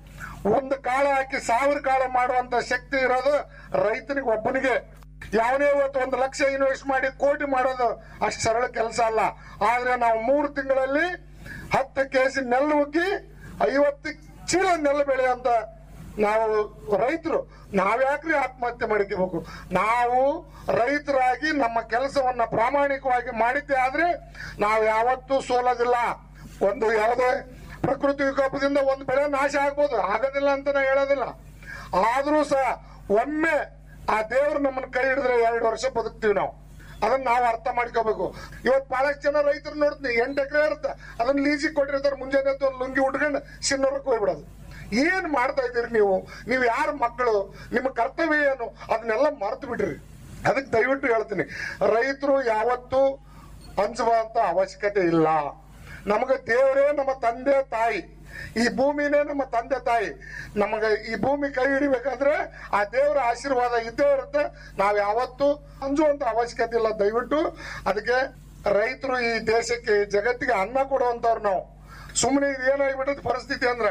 S13: ಒಂದು ಕಾಳು ಹಾಕಿ ಸಾವಿರ ಕಾಳು ಮಾಡುವಂತ ಶಕ್ತಿ ಇರೋದು ರೈತನಿಗೆ ಒಬ್ಬನಿಗೆ ಯಾವನೇ ಇವತ್ತು ಒಂದು ಲಕ್ಷ ಇನ್ವೆಸ್ಟ್ ಮಾಡಿ ಕೋಟಿ ಮಾಡೋದು ಅಷ್ಟು ಸರಳ ಕೆಲಸ ಅಲ್ಲ ಆದ್ರೆ ನಾವು ಮೂರು ತಿಂಗಳಲ್ಲಿ ಹತ್ತು ಕೆಜಿ ನೆಲ್ಲು ಉಗ್ಗಿ ಐವತ್ತು ಚೀಲ ನೆಲ್ಲು ಬೆಳೆಯುವಂತ ನಾವು ರೈತರು ನಾವ್ಯಾಕ್ರಿ ಆತ್ಮಹತ್ಯೆ ಮಾಡ್ಕೋಬೇಕು ನಾವು ರೈತರಾಗಿ ನಮ್ಮ ಕೆಲಸವನ್ನ ಪ್ರಾಮಾಣಿಕವಾಗಿ ಮಾಡಿದ್ದೆ ಆದ್ರೆ ನಾವು ಯಾವತ್ತೂ ಸೋಲೋದಿಲ್ಲ ಒಂದು ಯಾವುದೇ ಪ್ರಕೃತಿ ವಿಕೋಪದಿಂದ ಒಂದು ಬೆಳೆ ನಾಶ ಆಗ್ಬೋದು ಆಗೋದಿಲ್ಲ ಅಂತ ನಾ ಹೇಳೋದಿಲ್ಲ ಆದ್ರೂ ಸಹ ಒಮ್ಮೆ ಆ ದೇವ್ರು ನಮ್ಮನ್ನ ಕೈ ಹಿಡಿದ್ರೆ ಎರಡು ವರ್ಷ ಬದುಕ್ತೀವಿ ನಾವು ಅದನ್ನ ನಾವು ಅರ್ಥ ಮಾಡ್ಕೋಬೇಕು ಇವತ್ತು ಬಹಳಷ್ಟು ಜನ ರೈತರು ನೋಡ್ತೀನಿ ಎಂಟು ಎಕರೆ ಇರುತ್ತೆ ಅದನ್ನ ಲೀಸಿಗೆ ಕೊಟ್ಟಿರ್ತಾರೆ ಮುಂಜಾನೆ ಎದ್ದು ಒಂದು ಲುಂಗಿ ಉಟ್ಕೊಂಡು ಸಿನ್ನೂರಕ್ಕೆ ಹೋಗ್ಬಿಡೋದು ಏನ್ ಮಾಡ್ತಾ ಇದ್ದೀರಿ ನೀವು ನೀವು ಯಾರ ಮಕ್ಕಳು ನಿಮ್ಮ ಕರ್ತವ್ಯ ಏನು ಅದನ್ನೆಲ್ಲ ಮರ್ತು ಬಿಡ್ರಿ ಅದಕ್ಕೆ ದಯವಿಟ್ಟು ಹೇಳ್ತೀನಿ ರೈತರು ಯಾವತ್ತೂ ಅಂಜುವಂತ ಅವಶ್ಯಕತೆ ಇಲ್ಲ ನಮಗೆ ದೇವರೇ ನಮ್ಮ ತಂದೆ ತಾಯಿ ಈ ಭೂಮಿನೇ ನಮ್ಮ ತಂದೆ ತಾಯಿ ನಮಗೆ ಈ ಭೂಮಿ ಕೈ ಹಿಡಿಬೇಕಾದ್ರೆ ಆ ದೇವರ ಆಶೀರ್ವಾದ ಇದ್ದೇ ಇರುತ್ತೆ ನಾವ್ ಯಾವತ್ತೂ ಅಂಜುವಂತ ಅವಶ್ಯಕತೆ ಇಲ್ಲ ದಯವಿಟ್ಟು ಅದಕ್ಕೆ ರೈತರು ಈ ದೇಶಕ್ಕೆ ಈ ಜಗತ್ತಿಗೆ ಅನ್ನ ಕೊಡುವಂತವ್ರು ನಾವು ಸುಮ್ಮನೆ ಇದೇನಾಗ್ಬಿಟ್ಟದ ಪರಿಸ್ಥಿತಿ ಅಂದ್ರ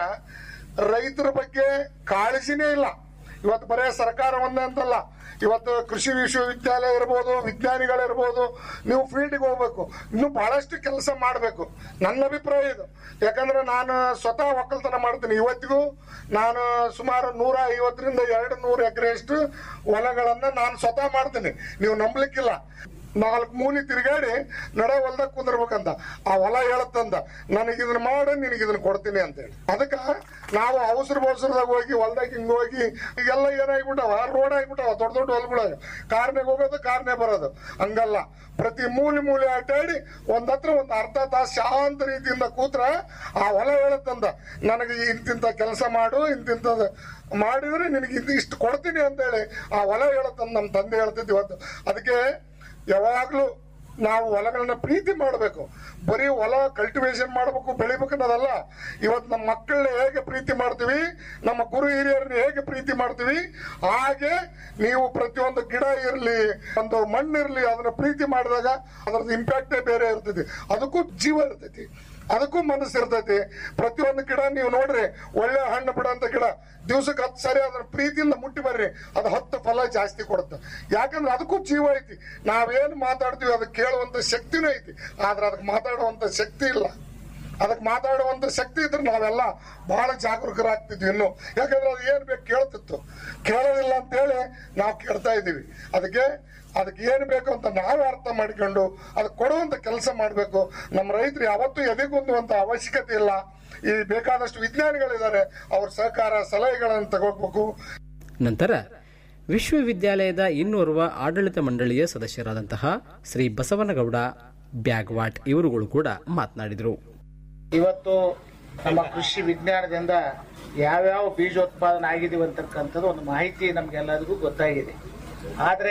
S13: ರೈತರ ಬಗ್ಗೆ ಕಾಳಜಿನೇ ಇಲ್ಲ ಇವತ್ತು ಬರೇ ಸರ್ಕಾರ ಒಂದೇ ಅಂತಲ್ಲ ಇವತ್ತು ಕೃಷಿ ವಿಶ್ವವಿದ್ಯಾಲಯ ಇರ್ಬೋದು ವಿಜ್ಞಾನಿಗಳಿರ್ಬೋದು ನೀವು ಫೀಲ್ಡ್ಗೆ ಹೋಗ್ಬೇಕು ಇನ್ನು ಬಹಳಷ್ಟು ಕೆಲಸ ಮಾಡಬೇಕು ನನ್ನ ಅಭಿಪ್ರಾಯ ಇದು ಯಾಕಂದ್ರೆ ನಾನು ಸ್ವತಃ ಒಕ್ಕಲ್ತನ ಮಾಡ್ತೀನಿ ಇವತ್ತಿಗೂ ನಾನು ಸುಮಾರು ನೂರ ಐವತ್ತರಿಂದ ಎರಡು ನೂರು ಎಕರೆಯಷ್ಟು ಹೊಲಗಳನ್ನ ನಾನು ಸ್ವತಃ ಮಾಡ್ತೀನಿ ನೀವು ನಂಬಲಿಕ್ಕಿಲ್ಲ ನಾಲ್ಕು ಮೂಲಿ ತಿರುಗಾಡಿ ನಡ ಹೊಲ್ದಾಗ ಕುಂದಿರ್ಬೇಕಂತ ಆ ಹೊಲ ಹೇಳತ್ತಂದ ನನಗೆ ಇದನ್ನ ಮಾಡು ನಿನಗೆ ಇದನ್ನ ಕೊಡ್ತೀನಿ ಅಂತ ಹೇಳಿ ಅದಕ್ಕ ನಾವು ಅವಸರ ಬವಸರದಾಗ ಹೋಗಿ ಹೊಲ್ದಾಗ ಹಿಂಗ್ ಹೋಗಿ ಈಗೆಲ್ಲ ಏನಾಗ್ಬಿಟ್ಟವ ರೋಡ್ ಆಗ್ಬಿಟ್ಟವ ದೊಡ್ಡ ದೊಡ್ಡ ಹೊಲ್ಗಳಾಗ ಕಾರ್ನಾಗ ಹೋಗೋದು ಕಾರ್ನೇ ಬರೋದು ಹಂಗಲ್ಲ ಪ್ರತಿ ಮೂಲಿ ಮೂಲಿ ಆಟಾಡಿ ಒಂದ್ ಹತ್ರ ಒಂದ್ ಅರ್ಧ ತಾಸು ಶಾಂತ ರೀತಿಯಿಂದ ಕೂತ್ರ ಆ ಹೊಲ ಹೇಳತ್ತಂದ ನನಗೆ ಇಂತಿಂತ ಕೆಲಸ ಮಾಡು ಇಂತಿಂತ ಮಾಡಿದ್ರೆ ನಿನಗೆ ಇದು ಇಷ್ಟು ಕೊಡ್ತೀನಿ ಅಂತ ಹೇಳಿ ಆ ಹೊಲ ಹೇಳತ್ತಂದ ನಮ್ಮ ತಂದೆ ಹೇಳ್ತಿದ್ವಿ ಇವತ್ತು ಅದಕ್ಕೆ ಯಾವಾಗ್ಲೂ ನಾವು ಹೊಲಗಳನ್ನ ಪ್ರೀತಿ ಮಾಡಬೇಕು ಬರೀ ಹೊಲ ಕಲ್ಟಿವೇಶನ್ ಮಾಡಬೇಕು ಬೆಳಿಬೇಕು ಅನ್ನೋದಲ್ಲ ಇವತ್ತು ನಮ್ಮ ಮಕ್ಕಳನ್ನ ಹೇಗೆ ಪ್ರೀತಿ ಮಾಡ್ತೀವಿ ನಮ್ಮ ಗುರು ಹಿರಿಯರನ್ನ ಹೇಗೆ ಪ್ರೀತಿ ಮಾಡ್ತೀವಿ ಹಾಗೆ ನೀವು ಪ್ರತಿಯೊಂದು ಗಿಡ ಇರಲಿ ಒಂದು ಮಣ್ಣು ಇರಲಿ ಅದನ್ನ ಪ್ರೀತಿ ಮಾಡಿದಾಗ ಅದರದ್ದು ಇಂಪ್ಯಾಕ್ಟೇ ಬೇರೆ ಇರ್ತೈತಿ ಅದಕ್ಕೂ ಜೀವ ಇರ್ತೈತಿ ಅದಕ್ಕೂ ಮನಸ್ಸು ಇರ್ತೈತಿ ಪ್ರತಿಯೊಂದು ಗಿಡ ನೀವು ನೋಡ್ರಿ ಒಳ್ಳೆ ಹಣ್ಣು ಬಿಡಂತ ಗಿಡ ದಿವ್ಸಕ್ಕೆ ಹತ್ತು ಸರಿ ಅದನ್ನ ಪ್ರೀತಿಯಿಂದ ಮುಟ್ಟಿ ಬರ್ರಿ ಅದು ಹತ್ತು ಫಲ ಜಾಸ್ತಿ ಕೊಡುತ್ತೆ ಯಾಕಂದ್ರೆ ಅದಕ್ಕೂ ಜೀವ ಐತಿ ನಾವೇನ್ ಮಾತಾಡ್ತೀವಿ ಅದಕ್ಕೆ ಕೇಳುವಂತ ಶಕ್ತಿನೂ ಐತಿ ಆದ್ರೆ ಅದಕ್ಕೆ ಮಾತಾಡುವಂತ ಶಕ್ತಿ ಇಲ್ಲ ಅದಕ್ಕೆ ಮಾತಾಡುವಂತ ಶಕ್ತಿ ಇದ್ರೆ ನಾವೆಲ್ಲ ಬಹಳ ಜಾಗರೂಕರಾಗ್ತಿದ್ವಿ ಇನ್ನು ಯಾಕಂದ್ರೆ ಅದು ಏನ್ ಬೇಕು ಕೇಳ್ತಿತ್ತು ಕೇಳೋದಿಲ್ಲ ಅಂತೇಳಿ ನಾವು ಕೇಳ್ತಾ ಇದೀವಿ ಅದಕ್ಕೆ ಅದಕ್ಕೆ ಏನ್ ಬೇಕು ಅಂತ ನಾವೇ ಅರ್ಥ ಮಾಡ್ಕೊಂಡು ಅದಕ್ಕೆ ಕೊಡುವಂತ ಕೆಲಸ ಮಾಡಬೇಕು ನಮ್ಮ ರೈತರು ಯಾವತ್ತೂ ಎದೆಗುಂದುವಂತ ಅವಶ್ಯಕತೆ ಇಲ್ಲ ಈ ಬೇಕಾದಷ್ಟು ವಿಜ್ಞಾನಿಗಳಿದ್ದಾರೆ ಅವ್ರ ಸಹಕಾರ ಸಲಹೆಗಳನ್ನು ತಗೋಬೇಕು
S11: ನಂತರ ವಿಶ್ವವಿದ್ಯಾಲಯದ ಇನ್ನೋರ್ವ ಆಡಳಿತ ಮಂಡಳಿಯ ಸದಸ್ಯರಾದಂತಹ ಶ್ರೀ ಬಸವನಗೌಡ ಬ್ಯಾಗ್ವಾಟ್ ಇವರುಗಳು ಕೂಡ ಮಾತನಾಡಿದರು
S14: ಇವತ್ತು ನಮ್ಮ ಕೃಷಿ ವಿಜ್ಞಾನದಿಂದ ಯಾವ್ಯಾವ ಬೀಜೋತ್ಪಾದನೆ ಆಗಿದೀವಿ ಅಂತಕ್ಕಂಥದ್ದು ಒಂದು ಮಾಹಿತಿ ನಮ್ಗೆಲ್ಲರಿಗೂ ಗೊತ್ತಾಗಿದೆ ಆದರೆ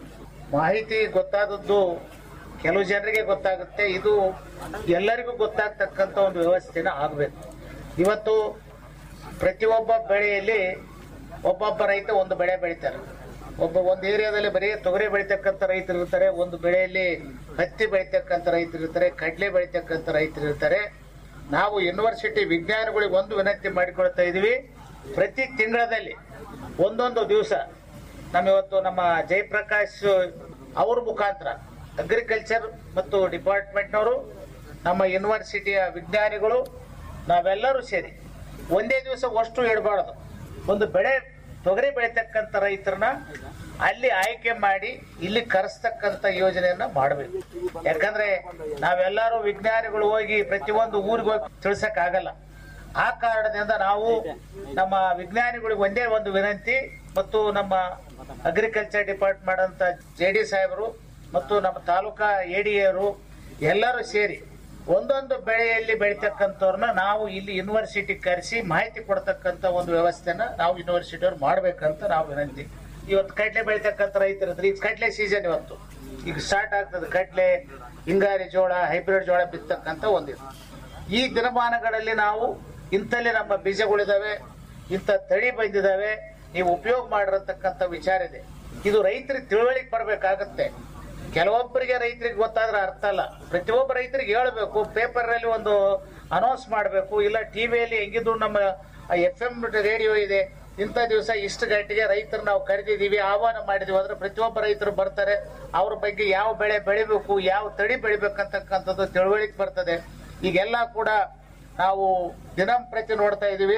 S14: ಮಾಹಿತಿ ಗೊತ್ತಾದದ್ದು ಕೆಲವು ಜನರಿಗೆ ಗೊತ್ತಾಗುತ್ತೆ ಇದು ಎಲ್ಲರಿಗೂ ಗೊತ್ತಾಗ್ತಕ್ಕಂಥ ಒಂದು ವ್ಯವಸ್ಥೆನ ಆಗಬೇಕು ಇವತ್ತು ಪ್ರತಿಯೊಬ್ಬ ಬೆಳೆಯಲ್ಲಿ ಒಬ್ಬೊಬ್ಬ ರೈತ ಒಂದು ಬೆಳೆ ಬೆಳಿತಾರೆ ಒಬ್ಬ ಒಂದು ಏರಿಯಾದಲ್ಲಿ ಬರೀ ತೊಗರಿ ಬೆಳಿತಕ್ಕಂಥ ರೈತರು ಇರ್ತಾರೆ ಒಂದು ಬೆಳೆಯಲ್ಲಿ ಹತ್ತಿ ಬೆಳಿತಕ್ಕಂಥ ರೈತರು ಇರ್ತಾರೆ ಕಡಲೆ ಬೆಳಿತಕ್ಕಂಥ ರೈತರು ಇರ್ತಾರೆ ನಾವು ಯೂನಿವರ್ಸಿಟಿ ವಿಜ್ಞಾನಿಗಳಿಗೆ ಒಂದು ವಿನಂತಿ ಮಾಡಿಕೊಳ್ತಾ ಇದೀವಿ ಪ್ರತಿ ತಿಂಗಳಲ್ಲಿ ಒಂದೊಂದು ದಿವಸ ನಮ್ಮ ಇವತ್ತು ನಮ್ಮ ಜಯಪ್ರಕಾಶ್ ಅವ್ರ ಮುಖಾಂತರ ಅಗ್ರಿಕಲ್ಚರ್ ಮತ್ತು ಡಿಪಾರ್ಟ್ಮೆಂಟ್ನವರು ನಮ್ಮ ಯೂನಿವರ್ಸಿಟಿಯ ವಿಜ್ಞಾನಿಗಳು ನಾವೆಲ್ಲರೂ ಸೇರಿ ಒಂದೇ ದಿವಸ ಅಷ್ಟು ಇಡಬಾರ್ದು ಒಂದು ಬೆಳೆ ತೊಗರಿ ಬೆಳಿತಕ್ಕಂಥ ರೈತರನ್ನ ಅಲ್ಲಿ ಆಯ್ಕೆ ಮಾಡಿ ಇಲ್ಲಿ ಕರೆಸ್ತಕ್ಕಂಥ ಯೋಜನೆಯನ್ನ ಮಾಡಬೇಕು ಯಾಕಂದ್ರೆ ನಾವೆಲ್ಲರೂ ವಿಜ್ಞಾನಿಗಳು ಹೋಗಿ ಪ್ರತಿಯೊಂದು ಊರಿಗೆ ಹೋಗಿ ತಿಳ್ಸಕ್ ಆಗಲ್ಲ ಆ ಕಾರಣದಿಂದ ನಾವು ನಮ್ಮ ವಿಜ್ಞಾನಿಗಳಿಗೆ ಒಂದೇ ಒಂದು ವಿನಂತಿ ಮತ್ತು ನಮ್ಮ ಅಗ್ರಿಕಲ್ಚರ್ ಡಿಪಾರ್ಟ್ಮೆಂಟ್ ಅಂತ ಜೆ ಡಿ ಸಾಹೇಬರು ಮತ್ತು ನಮ್ಮ ತಾಲೂಕಾ ಎಡಿಯರು ಎಲ್ಲರೂ ಸೇರಿ ಒಂದೊಂದು ಬೆಳೆಯಲ್ಲಿ ಬೆಳಿತಕ್ಕಂಥವ್ರನ್ನ ನಾವು ಇಲ್ಲಿ ಯೂನಿವರ್ಸಿಟಿ ಕರೆಸಿ ಮಾಹಿತಿ ಕೊಡ್ತಕ್ಕಂಥ ಒಂದು ವ್ಯವಸ್ಥೆನ ನಾವು ಯೂನಿವರ್ಸಿಟಿಯವ್ರು ಮಾಡ್ಬೇಕಂತ ನಾವು ವಿನಂತಿ ಇವತ್ತು ಕಡ್ಲೆ ಬೆಳಿತಕ್ಕಂಥ ರೈತರು ಇದ್ರೆ ಈಗ ಕಡ್ಲೆ ಸೀಸನ್ ಇವತ್ತು ಈಗ ಸ್ಟಾರ್ಟ್ ಆಗ್ತದೆ ಕಡ್ಲೆ ಹಿಂಗಾರಿ ಜೋಳ ಹೈಬ್ರಿಡ್ ಜೋಳ ಬಿತ್ತಕ್ಕಂಥ ಒಂದಿದೆ ಈ ದಿನಮಾನಗಳಲ್ಲಿ ನಾವು ಇಂಥಲ್ಲಿ ನಮ್ಮ ಬೀಜಗಳಿದಾವೆ ಇಂಥ ತಳಿ ಬಂದಿದಾವೆ ನೀವು ಉಪಯೋಗ ಮಾಡಿರತಕ್ಕಂಥ ವಿಚಾರ ಇದೆ ಇದು ರೈತರಿಗೆ ತಿಳುವಳಿಕೆ ಬರ್ಬೇಕಾಗತ್ತೆ ಕೆಲವೊಬ್ಬರಿಗೆ ರೈತರಿಗೆ ಗೊತ್ತಾದ್ರೆ ಅರ್ಥ ಅಲ್ಲ ಪ್ರತಿಯೊಬ್ಬ ರೈತರಿಗೆ ಹೇಳ್ಬೇಕು ಪೇಪರ್ ಅಲ್ಲಿ ಒಂದು ಅನೌನ್ಸ್ ಮಾಡಬೇಕು ಇಲ್ಲ ಟಿವಿಯಲ್ಲಿ ಹೆಂಗಿದ್ರು ನಮ್ಮ ಎಫ್ ಎಂ ರೇಡಿಯೋ ಇದೆ ಇಂಥ ದಿವಸ ಇಷ್ಟು ಗಂಟೆಗೆ ರೈತರು ನಾವು ಕರೆದಿದ್ದೀವಿ ಆಹ್ವಾನ ಮಾಡಿದೀವಿ ಅಂದ್ರೆ ಪ್ರತಿಯೊಬ್ಬ ರೈತರು ಬರ್ತಾರೆ ಅವ್ರ ಬಗ್ಗೆ ಯಾವ ಬೆಳೆ ಬೆಳಿಬೇಕು ಯಾವ ತಳಿ ಬೆಳಿಬೇಕಂತಕ್ಕಂಥದ್ದು ತಿಳುವಳಿಕೆ ಬರ್ತದೆ ಈಗೆಲ್ಲ ಕೂಡ ನಾವು ದಿನಂಪ್ರತಿ ನೋಡ್ತಾ ಇದೀವಿ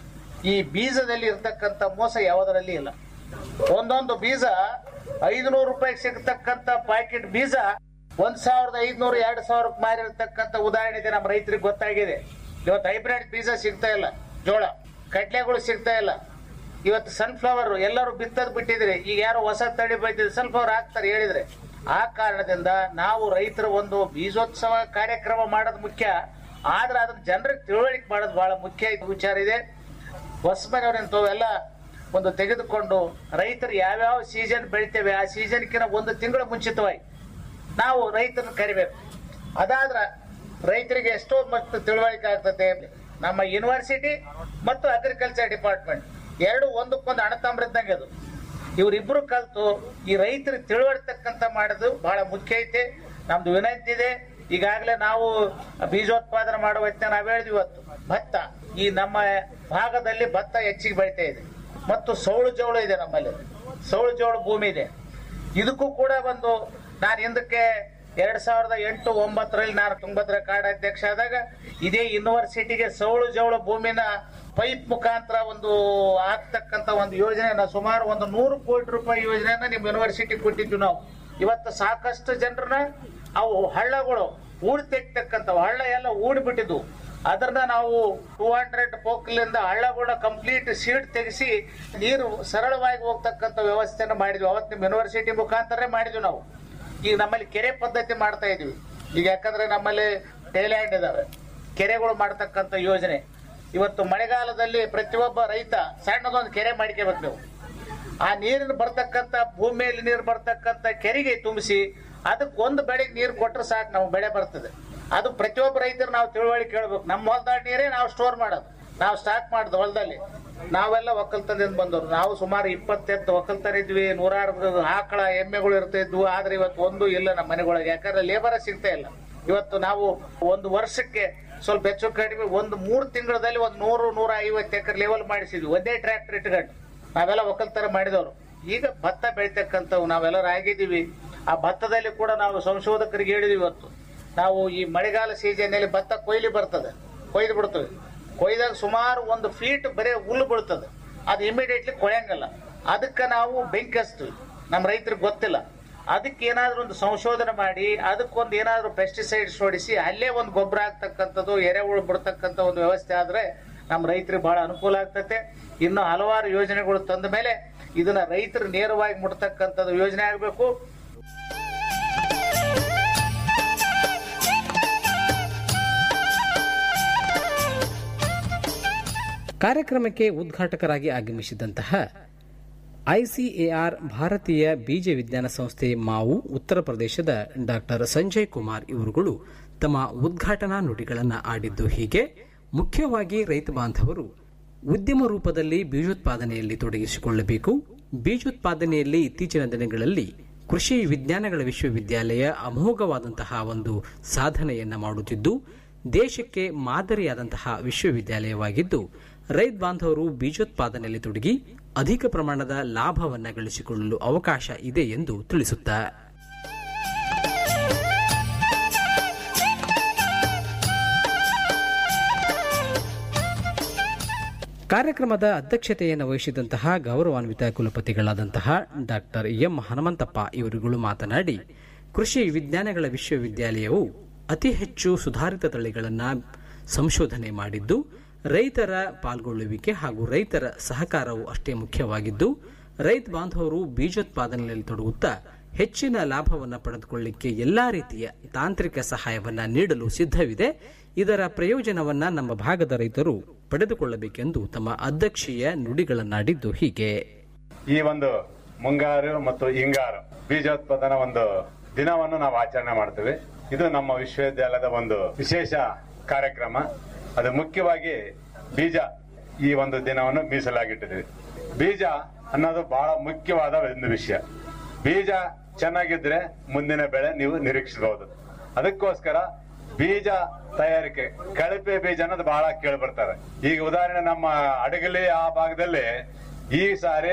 S14: ಈ ಬೀಜದಲ್ಲಿ ಇರ್ತಕ್ಕಂಥ ಮೋಸ ಯಾವುದರಲ್ಲಿ ಇಲ್ಲ ಒಂದೊಂದು ಬೀಜ ಐದುನೂರು ರೂಪಾಯಿಗೆ ಸಿಗತಕ್ಕಂತ ಪ್ಯಾಕೆಟ್ ಬೀಜ ಒಂದ್ ಸಾವಿರದ ಐದ್ನೂರು ಎರಡ್ ಸಾವಿರಕ್ಕೆ ಮಾರಿರ್ತಕ್ಕಂಥ ಉದಾಹರಣೆ ಇದೆ ನಮ್ಮ ರೈತರಿಗೆ ಗೊತ್ತಾಗಿದೆ ಇವತ್ತು ಹೈಬ್ರಿಡ್ ಬೀಜ ಸಿಗ್ತಾ ಇಲ್ಲ ಜೋಳ ಕಡ್ಲೆಗಳು ಸಿಗ್ತಾ ಇಲ್ಲ ಇವತ್ತು ಸನ್ಫ್ಲವರ್ ಎಲ್ಲರೂ ಬಿತ್ತದ್ ಬಿಟ್ಟಿದ್ರೆ ಈಗ ಯಾರೋ ಹೊಸ ತಳಿ ಬೈತಿದ್ರೆ ಸನ್ಫ್ಲವರ್ ಹಾಕ್ತಾರೆ ಹೇಳಿದ್ರೆ ಆ ಕಾರಣದಿಂದ ನಾವು ರೈತರ ಒಂದು ಬೀಜೋತ್ಸವ ಕಾರ್ಯಕ್ರಮ ಮಾಡೋದು ಮುಖ್ಯ ಆದ್ರೆ ಅದನ್ನ ಜನರಿಗೆ ತಿಳುವಳಿಕೆ ಮಾಡೋದು ಬಹಳ ಮುಖ್ಯ ಇದು ವಿಚಾರ ಇದೆ ಹೊಸಮನೆಯವರಿಂತವೆಲ್ಲ ಒಂದು ತೆಗೆದುಕೊಂಡು ರೈತರು ಯಾವ್ಯಾವ ಸೀಸನ್ ಬೆಳಿತೇವೆ ಆ ಸೀಸನ್ಕಿನ ಒಂದು ತಿಂಗಳ ಮುಂಚಿತವಾಗಿ ನಾವು ರೈತರನ್ನ ಕರಿಬೇಕು ಅದಾದ್ರ ರೈತರಿಗೆ ಎಷ್ಟೋ ಮತ್ತು ತಿಳುವಳಿಕೆ ಆಗ್ತದೆ ನಮ್ಮ ಯೂನಿವರ್ಸಿಟಿ ಮತ್ತು ಅಗ್ರಿಕಲ್ಚರ್ ಡಿಪಾರ್ಟ್ಮೆಂಟ್ ಎರಡು ಒಂದಕ್ಕೊಂದು ಅಣತಾಮ್ರದ್ದಂಗೆ ಅದು ಇವರಿಬ್ರು ಕಲ್ತು ಈ ರೈತರಿಗೆ ತಿಳುವಳಿತಕ್ಕಂತ ಮಾಡೋದು ಬಹಳ ಮುಖ್ಯ ಐತೆ ನಮ್ದು ವಿನಂತಿ ಇದೆ ಈಗಾಗಲೇ ನಾವು ಬೀಜೋತ್ಪಾದನೆ ಮಾಡುವ ಹೊತ್ತಿಗೆ ನಾವು ಹೇಳಿದ್ವಿ ಇವತ್ತು ಭತ್ತ ಈ ನಮ್ಮ ಭಾಗದಲ್ಲಿ ಭತ್ತ ಹೆಚ್ಚಿಗೆ ಬೆಳಿತಾ ಇದೆ ಮತ್ತು ಸೌಳು ಜೋಳ ಇದೆ ನಮ್ಮಲ್ಲಿ ಸೌಳು ಜೋಳ ಭೂಮಿ ಇದೆ ಇದಕ್ಕೂ ಕೂಡ ಒಂದು ನಾನು ಹಿಂದಕ್ಕೆ ಎರಡ್ ಸಾವಿರದ ಎಂಟು ಒಂಬತ್ತರಲ್ಲಿ ನಾನು ತುಂಗಭದ್ರಾ ಕಾಡ್ ಅಧ್ಯಕ್ಷ ಆದಾಗ ಇದೇ ಯೂನಿವರ್ಸಿಟಿಗೆ ಸೌಳು ಜವಳ ಭೂಮಿನ ಪೈಪ್ ಮುಖಾಂತರ ಒಂದು ಆಗ್ತಕ್ಕಂತ ಒಂದು ಯೋಜನೆ ನಾವು ಸುಮಾರು ಒಂದು ನೂರು ಕೋಟಿ ರೂಪಾಯಿ ಯೋಜನೆಯನ್ನ ನಿಮ್ ಯೂನಿವರ್ಸಿಟಿ ಕೊಟ್ಟಿದ್ವಿ ನಾವು ಇವತ್ತು ಸಾಕಷ್ಟು ಜನರನ್ನ ಅವು ಹಳ್ಳಗಳು ಊಡ್ ತೆಗಿತಕ್ಕಂಥವು ಹಳ್ಳ ಎಲ್ಲ ಊಡ್ ಬಿಟ್ಟಿದ್ವು ಅದನ್ನ ನಾವು ಟೂ ಹಂಡ್ರೆಡ್ ಪೋಕ್ಲಿಂದ ಹಳ್ಳಗಳ ಕಂಪ್ಲೀಟ್ ಸೀಟ್ ತೆಗೆಸಿ ನೀರು ಸರಳವಾಗಿ ಹೋಗ್ತಕ್ಕಂಥ ವ್ಯವಸ್ಥೆಯನ್ನು ಮಾಡಿದ್ವಿ ಅವತ್ತು ನಿಮ್ಮ ಯೂನಿವರ್ಸಿಟಿ ಮುಖಾಂತರ ಮಾಡಿದ್ವಿ ನಾವು ಈಗ ನಮ್ಮಲ್ಲಿ ಕೆರೆ ಪದ್ಧತಿ ಮಾಡ್ತಾ ಇದೀವಿ ಈಗ ಯಾಕಂದ್ರೆ ನಮ್ಮಲ್ಲಿ ಟೈಲ್ಯಾಂಡ್ ಇದಾವೆ ಕೆರೆಗಳು ಮಾಡ್ತಕ್ಕಂಥ ಯೋಜನೆ ಇವತ್ತು ಮಳೆಗಾಲದಲ್ಲಿ ಪ್ರತಿಯೊಬ್ಬ ರೈತ ಸಣ್ಣದೊಂದು ಕೆರೆ ಮಾಡ್ಕೋಬೇಕು ನೀವು ಆ ನೀರಿನ ಬರ್ತಕ್ಕಂಥ ಭೂಮಿಯಲ್ಲಿ ನೀರು ಬರ್ತಕ್ಕಂಥ ಕೆರೆಗೆ ತುಂಬಿಸಿ ಅದಕ್ಕೆ ಒಂದು ಬೆಳೆಗೆ ನೀರು ಕೊಟ್ರೆ ಸಾಕು ನಾವು ಬೆಳೆ ಬರ್ತದೆ ಅದು ಪ್ರತಿಯೊಬ್ಬ ರೈತರು ನಾವು ತಿಳುವಳಿಕೆ ಕೇಳ್ಬೇಕು ನಮ್ಮ ಹೊಲದ ನೀರೇ ನಾವು ಸ್ಟೋರ್ ಮಾಡೋದು ನಾವು ಸ್ಟಾಕ್ ಮಾಡೋದು ಹೊಲದಲ್ಲಿ ನಾವೆಲ್ಲ ಒಕ್ಕಲ್ತನದಿಂದ ಬಂದವರು ನಾವು ಸುಮಾರು ಇಪ್ಪತ್ತೆಂಟು ಒಕ್ಕಲ್ತನ ಇದ್ವಿ ನೂರಾರು ಆಕಳ ಎಮ್ಮೆಗಳು ಇರ್ತಾ ಇದ್ವು ಆದ್ರೆ ಇವತ್ತು ಒಂದು ಇಲ್ಲ ನಮ್ಮ ಮನೆಗಳಿಗೆ ಯಾಕಂದ್ರೆ ಲೇಬರ್ ಸಿಗ್ತಾ ಇಲ್ಲ ಇವತ್ತು ನಾವು ಒಂದು ವರ್ಷಕ್ಕೆ ಸ್ವಲ್ಪ ಹೆಚ್ಚು ಕಡಿಮೆ ಒಂದು ಮೂರು ತಿಂಗಳಲ್ಲಿ ಒಂದು ನೂರು ನೂರ ಐವತ್ತು ಎಕರೆ ಲೆವೆಲ್ ಮಾಡಿಸಿದ್ವಿ ಒಂದೇ ಟ್ರ್ಯಾಕ್ಟರ್ ಇಟ್ಕೊಂಡು ನಾವೆಲ್ಲ ಒಕ್ಕಲ್ತನ ಮಾಡಿದವರು ಈಗ ಭತ್ತ ಬೆಳಿತಕ್ಕಂಥವು ನಾವೆಲ್ಲರೂ ಆಗಿದ್ದೀವಿ ಆ ಭತ್ತದಲ್ಲಿ ಕೂಡ ನಾವು ಸಂಶೋಧಕರಿಗೆ ಹೇಳಿದ್ವಿ ಇವತ್ತು ನಾವು ಈ ಮಳೆಗಾಲ ಸೀಸನ್ನಲ್ಲಿ ಭತ್ತ ಕೊಯ್ಲಿ ಬರ್ತದೆ ಕೊಯ್ದು ಬಿಡ್ತೇವೆ ಕೊಯ್ದಾಗ ಸುಮಾರು ಒಂದು ಫೀಟ್ ಬರೀ ಹುಲ್ಲು ಬೀಳ್ತದೆ ಅದು ಇಮಿಡಿಯೇಟ್ಲಿ ಕೊಳೆಯಂಗಲ್ಲ ಅದಕ್ಕೆ ನಾವು ಬೆಂಕಿ ಹಚ್ತೀವಿ ನಮ್ಮ ರೈತರಿಗೆ ಗೊತ್ತಿಲ್ಲ ಅದಕ್ಕೆ ಏನಾದ್ರೂ ಒಂದು ಸಂಶೋಧನೆ ಮಾಡಿ ಅದಕ್ಕೊಂದು ಏನಾದ್ರೂ ಪೆಸ್ಟಿಸೈಡ್ಸ್ ಹೊಡಿಸಿ ಅಲ್ಲೇ ಒಂದು ಗೊಬ್ಬರ ಆಗ್ತಕ್ಕಂಥದ್ದು ಎರೆಹುಳು ಬಿಡ್ತಕ್ಕಂಥ ಒಂದು ವ್ಯವಸ್ಥೆ ಆದ್ರೆ ನಮ್ಮ ರೈತರಿಗೆ ಬಹಳ ಅನುಕೂಲ ಆಗ್ತತೆ ಇನ್ನು ಹಲವಾರು ಯೋಜನೆಗಳು ತಂದ ಮೇಲೆ ಇದನ್ನ ರೈತರು ನೇರವಾಗಿ ಮುಟ್ತಕ್ಕಂಥದ್ದು ಯೋಜನೆ ಆಗಬೇಕು
S11: ಕಾರ್ಯಕ್ರಮಕ್ಕೆ ಉದ್ಘಾಟಕರಾಗಿ ಆಗಮಿಸಿದಂತಹ ಐಸಿಎಆರ್ ಭಾರತೀಯ ಬೀಜ ವಿಜ್ಞಾನ ಸಂಸ್ಥೆ ಮಾವು ಉತ್ತರ ಪ್ರದೇಶದ ಡಾಕ್ಟರ್ ಸಂಜಯ್ ಕುಮಾರ್ ಇವರುಗಳು ತಮ್ಮ ಉದ್ಘಾಟನಾ ನುಡಿಗಳನ್ನು ಆಡಿದ್ದು ಹೀಗೆ ಮುಖ್ಯವಾಗಿ ರೈತ ಬಾಂಧವರು ಉದ್ಯಮ ರೂಪದಲ್ಲಿ ಬೀಜೋತ್ಪಾದನೆಯಲ್ಲಿ ತೊಡಗಿಸಿಕೊಳ್ಳಬೇಕು ಬೀಜೋತ್ಪಾದನೆಯಲ್ಲಿ ಇತ್ತೀಚಿನ ದಿನಗಳಲ್ಲಿ ಕೃಷಿ ವಿಜ್ಞಾನಗಳ ವಿಶ್ವವಿದ್ಯಾಲಯ ಅಮೋಘವಾದಂತಹ ಒಂದು ಸಾಧನೆಯನ್ನ ಮಾಡುತ್ತಿದ್ದು ದೇಶಕ್ಕೆ ಮಾದರಿಯಾದಂತಹ ವಿಶ್ವವಿದ್ಯಾಲಯವಾಗಿದ್ದು ರೈತ ಬಾಂಧವರು ಬೀಜೋತ್ಪಾದನೆಯಲ್ಲಿ ತೊಡಗಿ ಅಧಿಕ ಪ್ರಮಾಣದ ಲಾಭವನ್ನ ಗಳಿಸಿಕೊಳ್ಳಲು ಅವಕಾಶ ಇದೆ ಎಂದು ತಿಳಿಸುತ್ತಾ ಕಾರ್ಯಕ್ರಮದ ಅಧ್ಯಕ್ಷತೆಯನ್ನು ವಹಿಸಿದಂತಹ ಗೌರವಾನ್ವಿತ ಕುಲಪತಿಗಳಾದಂತಹ ಡಾಕ್ಟರ್ ಎಂ ಹನುಮಂತಪ್ಪ ಇವರುಗಳು ಮಾತನಾಡಿ ಕೃಷಿ ವಿಜ್ಞಾನಗಳ ವಿಶ್ವವಿದ್ಯಾಲಯವು ಅತಿ ಹೆಚ್ಚು ಸುಧಾರಿತ ತಳಿಗಳನ್ನು ಸಂಶೋಧನೆ ಮಾಡಿದ್ದು ರೈತರ ಪಾಲ್ಗೊಳ್ಳುವಿಕೆ ಹಾಗೂ ರೈತರ ಸಹಕಾರವು ಅಷ್ಟೇ ಮುಖ್ಯವಾಗಿದ್ದು ರೈತ ಬಾಂಧವರು ಬೀಜೋತ್ಪಾದನೆಯಲ್ಲಿ ತೊಡಗುತ್ತಾ ಹೆಚ್ಚಿನ ಲಾಭವನ್ನು ಪಡೆದುಕೊಳ್ಳಿಕ್ಕೆ ಎಲ್ಲಾ ರೀತಿಯ ತಾಂತ್ರಿಕ ಸಹಾಯವನ್ನ ನೀಡಲು ಸಿದ್ಧವಿದೆ ಇದರ ಪ್ರಯೋಜನವನ್ನ ನಮ್ಮ ಭಾಗದ ರೈತರು ಪಡೆದುಕೊಳ್ಳಬೇಕೆಂದು ತಮ್ಮ ಅಧ್ಯಕ್ಷೀಯ ನುಡಿಗಳನ್ನಾಡಿದ್ದು ಹೀಗೆ
S15: ಈ ಒಂದು ಮುಂಗಾರು ಮತ್ತು ಹಿಂಗಾರು ಬೀಜೋತ್ಪಾದನಾ ಒಂದು ದಿನವನ್ನು ನಾವು ಆಚರಣೆ ಮಾಡ್ತೇವೆ ಇದು ನಮ್ಮ ವಿಶ್ವವಿದ್ಯಾಲಯದ ಒಂದು ವಿಶೇಷ ಕಾರ್ಯಕ್ರಮ ಅದು ಮುಖ್ಯವಾಗಿ ಬೀಜ ಈ ಒಂದು ದಿನವನ್ನು ಮೀಸಲಾಗಿಟ್ಟಿದ್ದೀವಿ ಬೀಜ ಅನ್ನೋದು ಬಹಳ ಮುಖ್ಯವಾದ ಒಂದು ವಿಷಯ ಬೀಜ ಚೆನ್ನಾಗಿದ್ರೆ ಮುಂದಿನ ಬೆಳೆ ನೀವು ನಿರೀಕ್ಷಿಸಬಹುದು ಅದಕ್ಕೋಸ್ಕರ ಬೀಜ ತಯಾರಿಕೆ ಕಳಪೆ ಬೀಜ ಅನ್ನೋದು ಬಹಳ ಕೇಳಿ ಬರ್ತಾರೆ ಈಗ ಉದಾಹರಣೆ ನಮ್ಮ ಅಡಗಲಿ ಆ ಭಾಗದಲ್ಲಿ ಈ ಸಾರಿ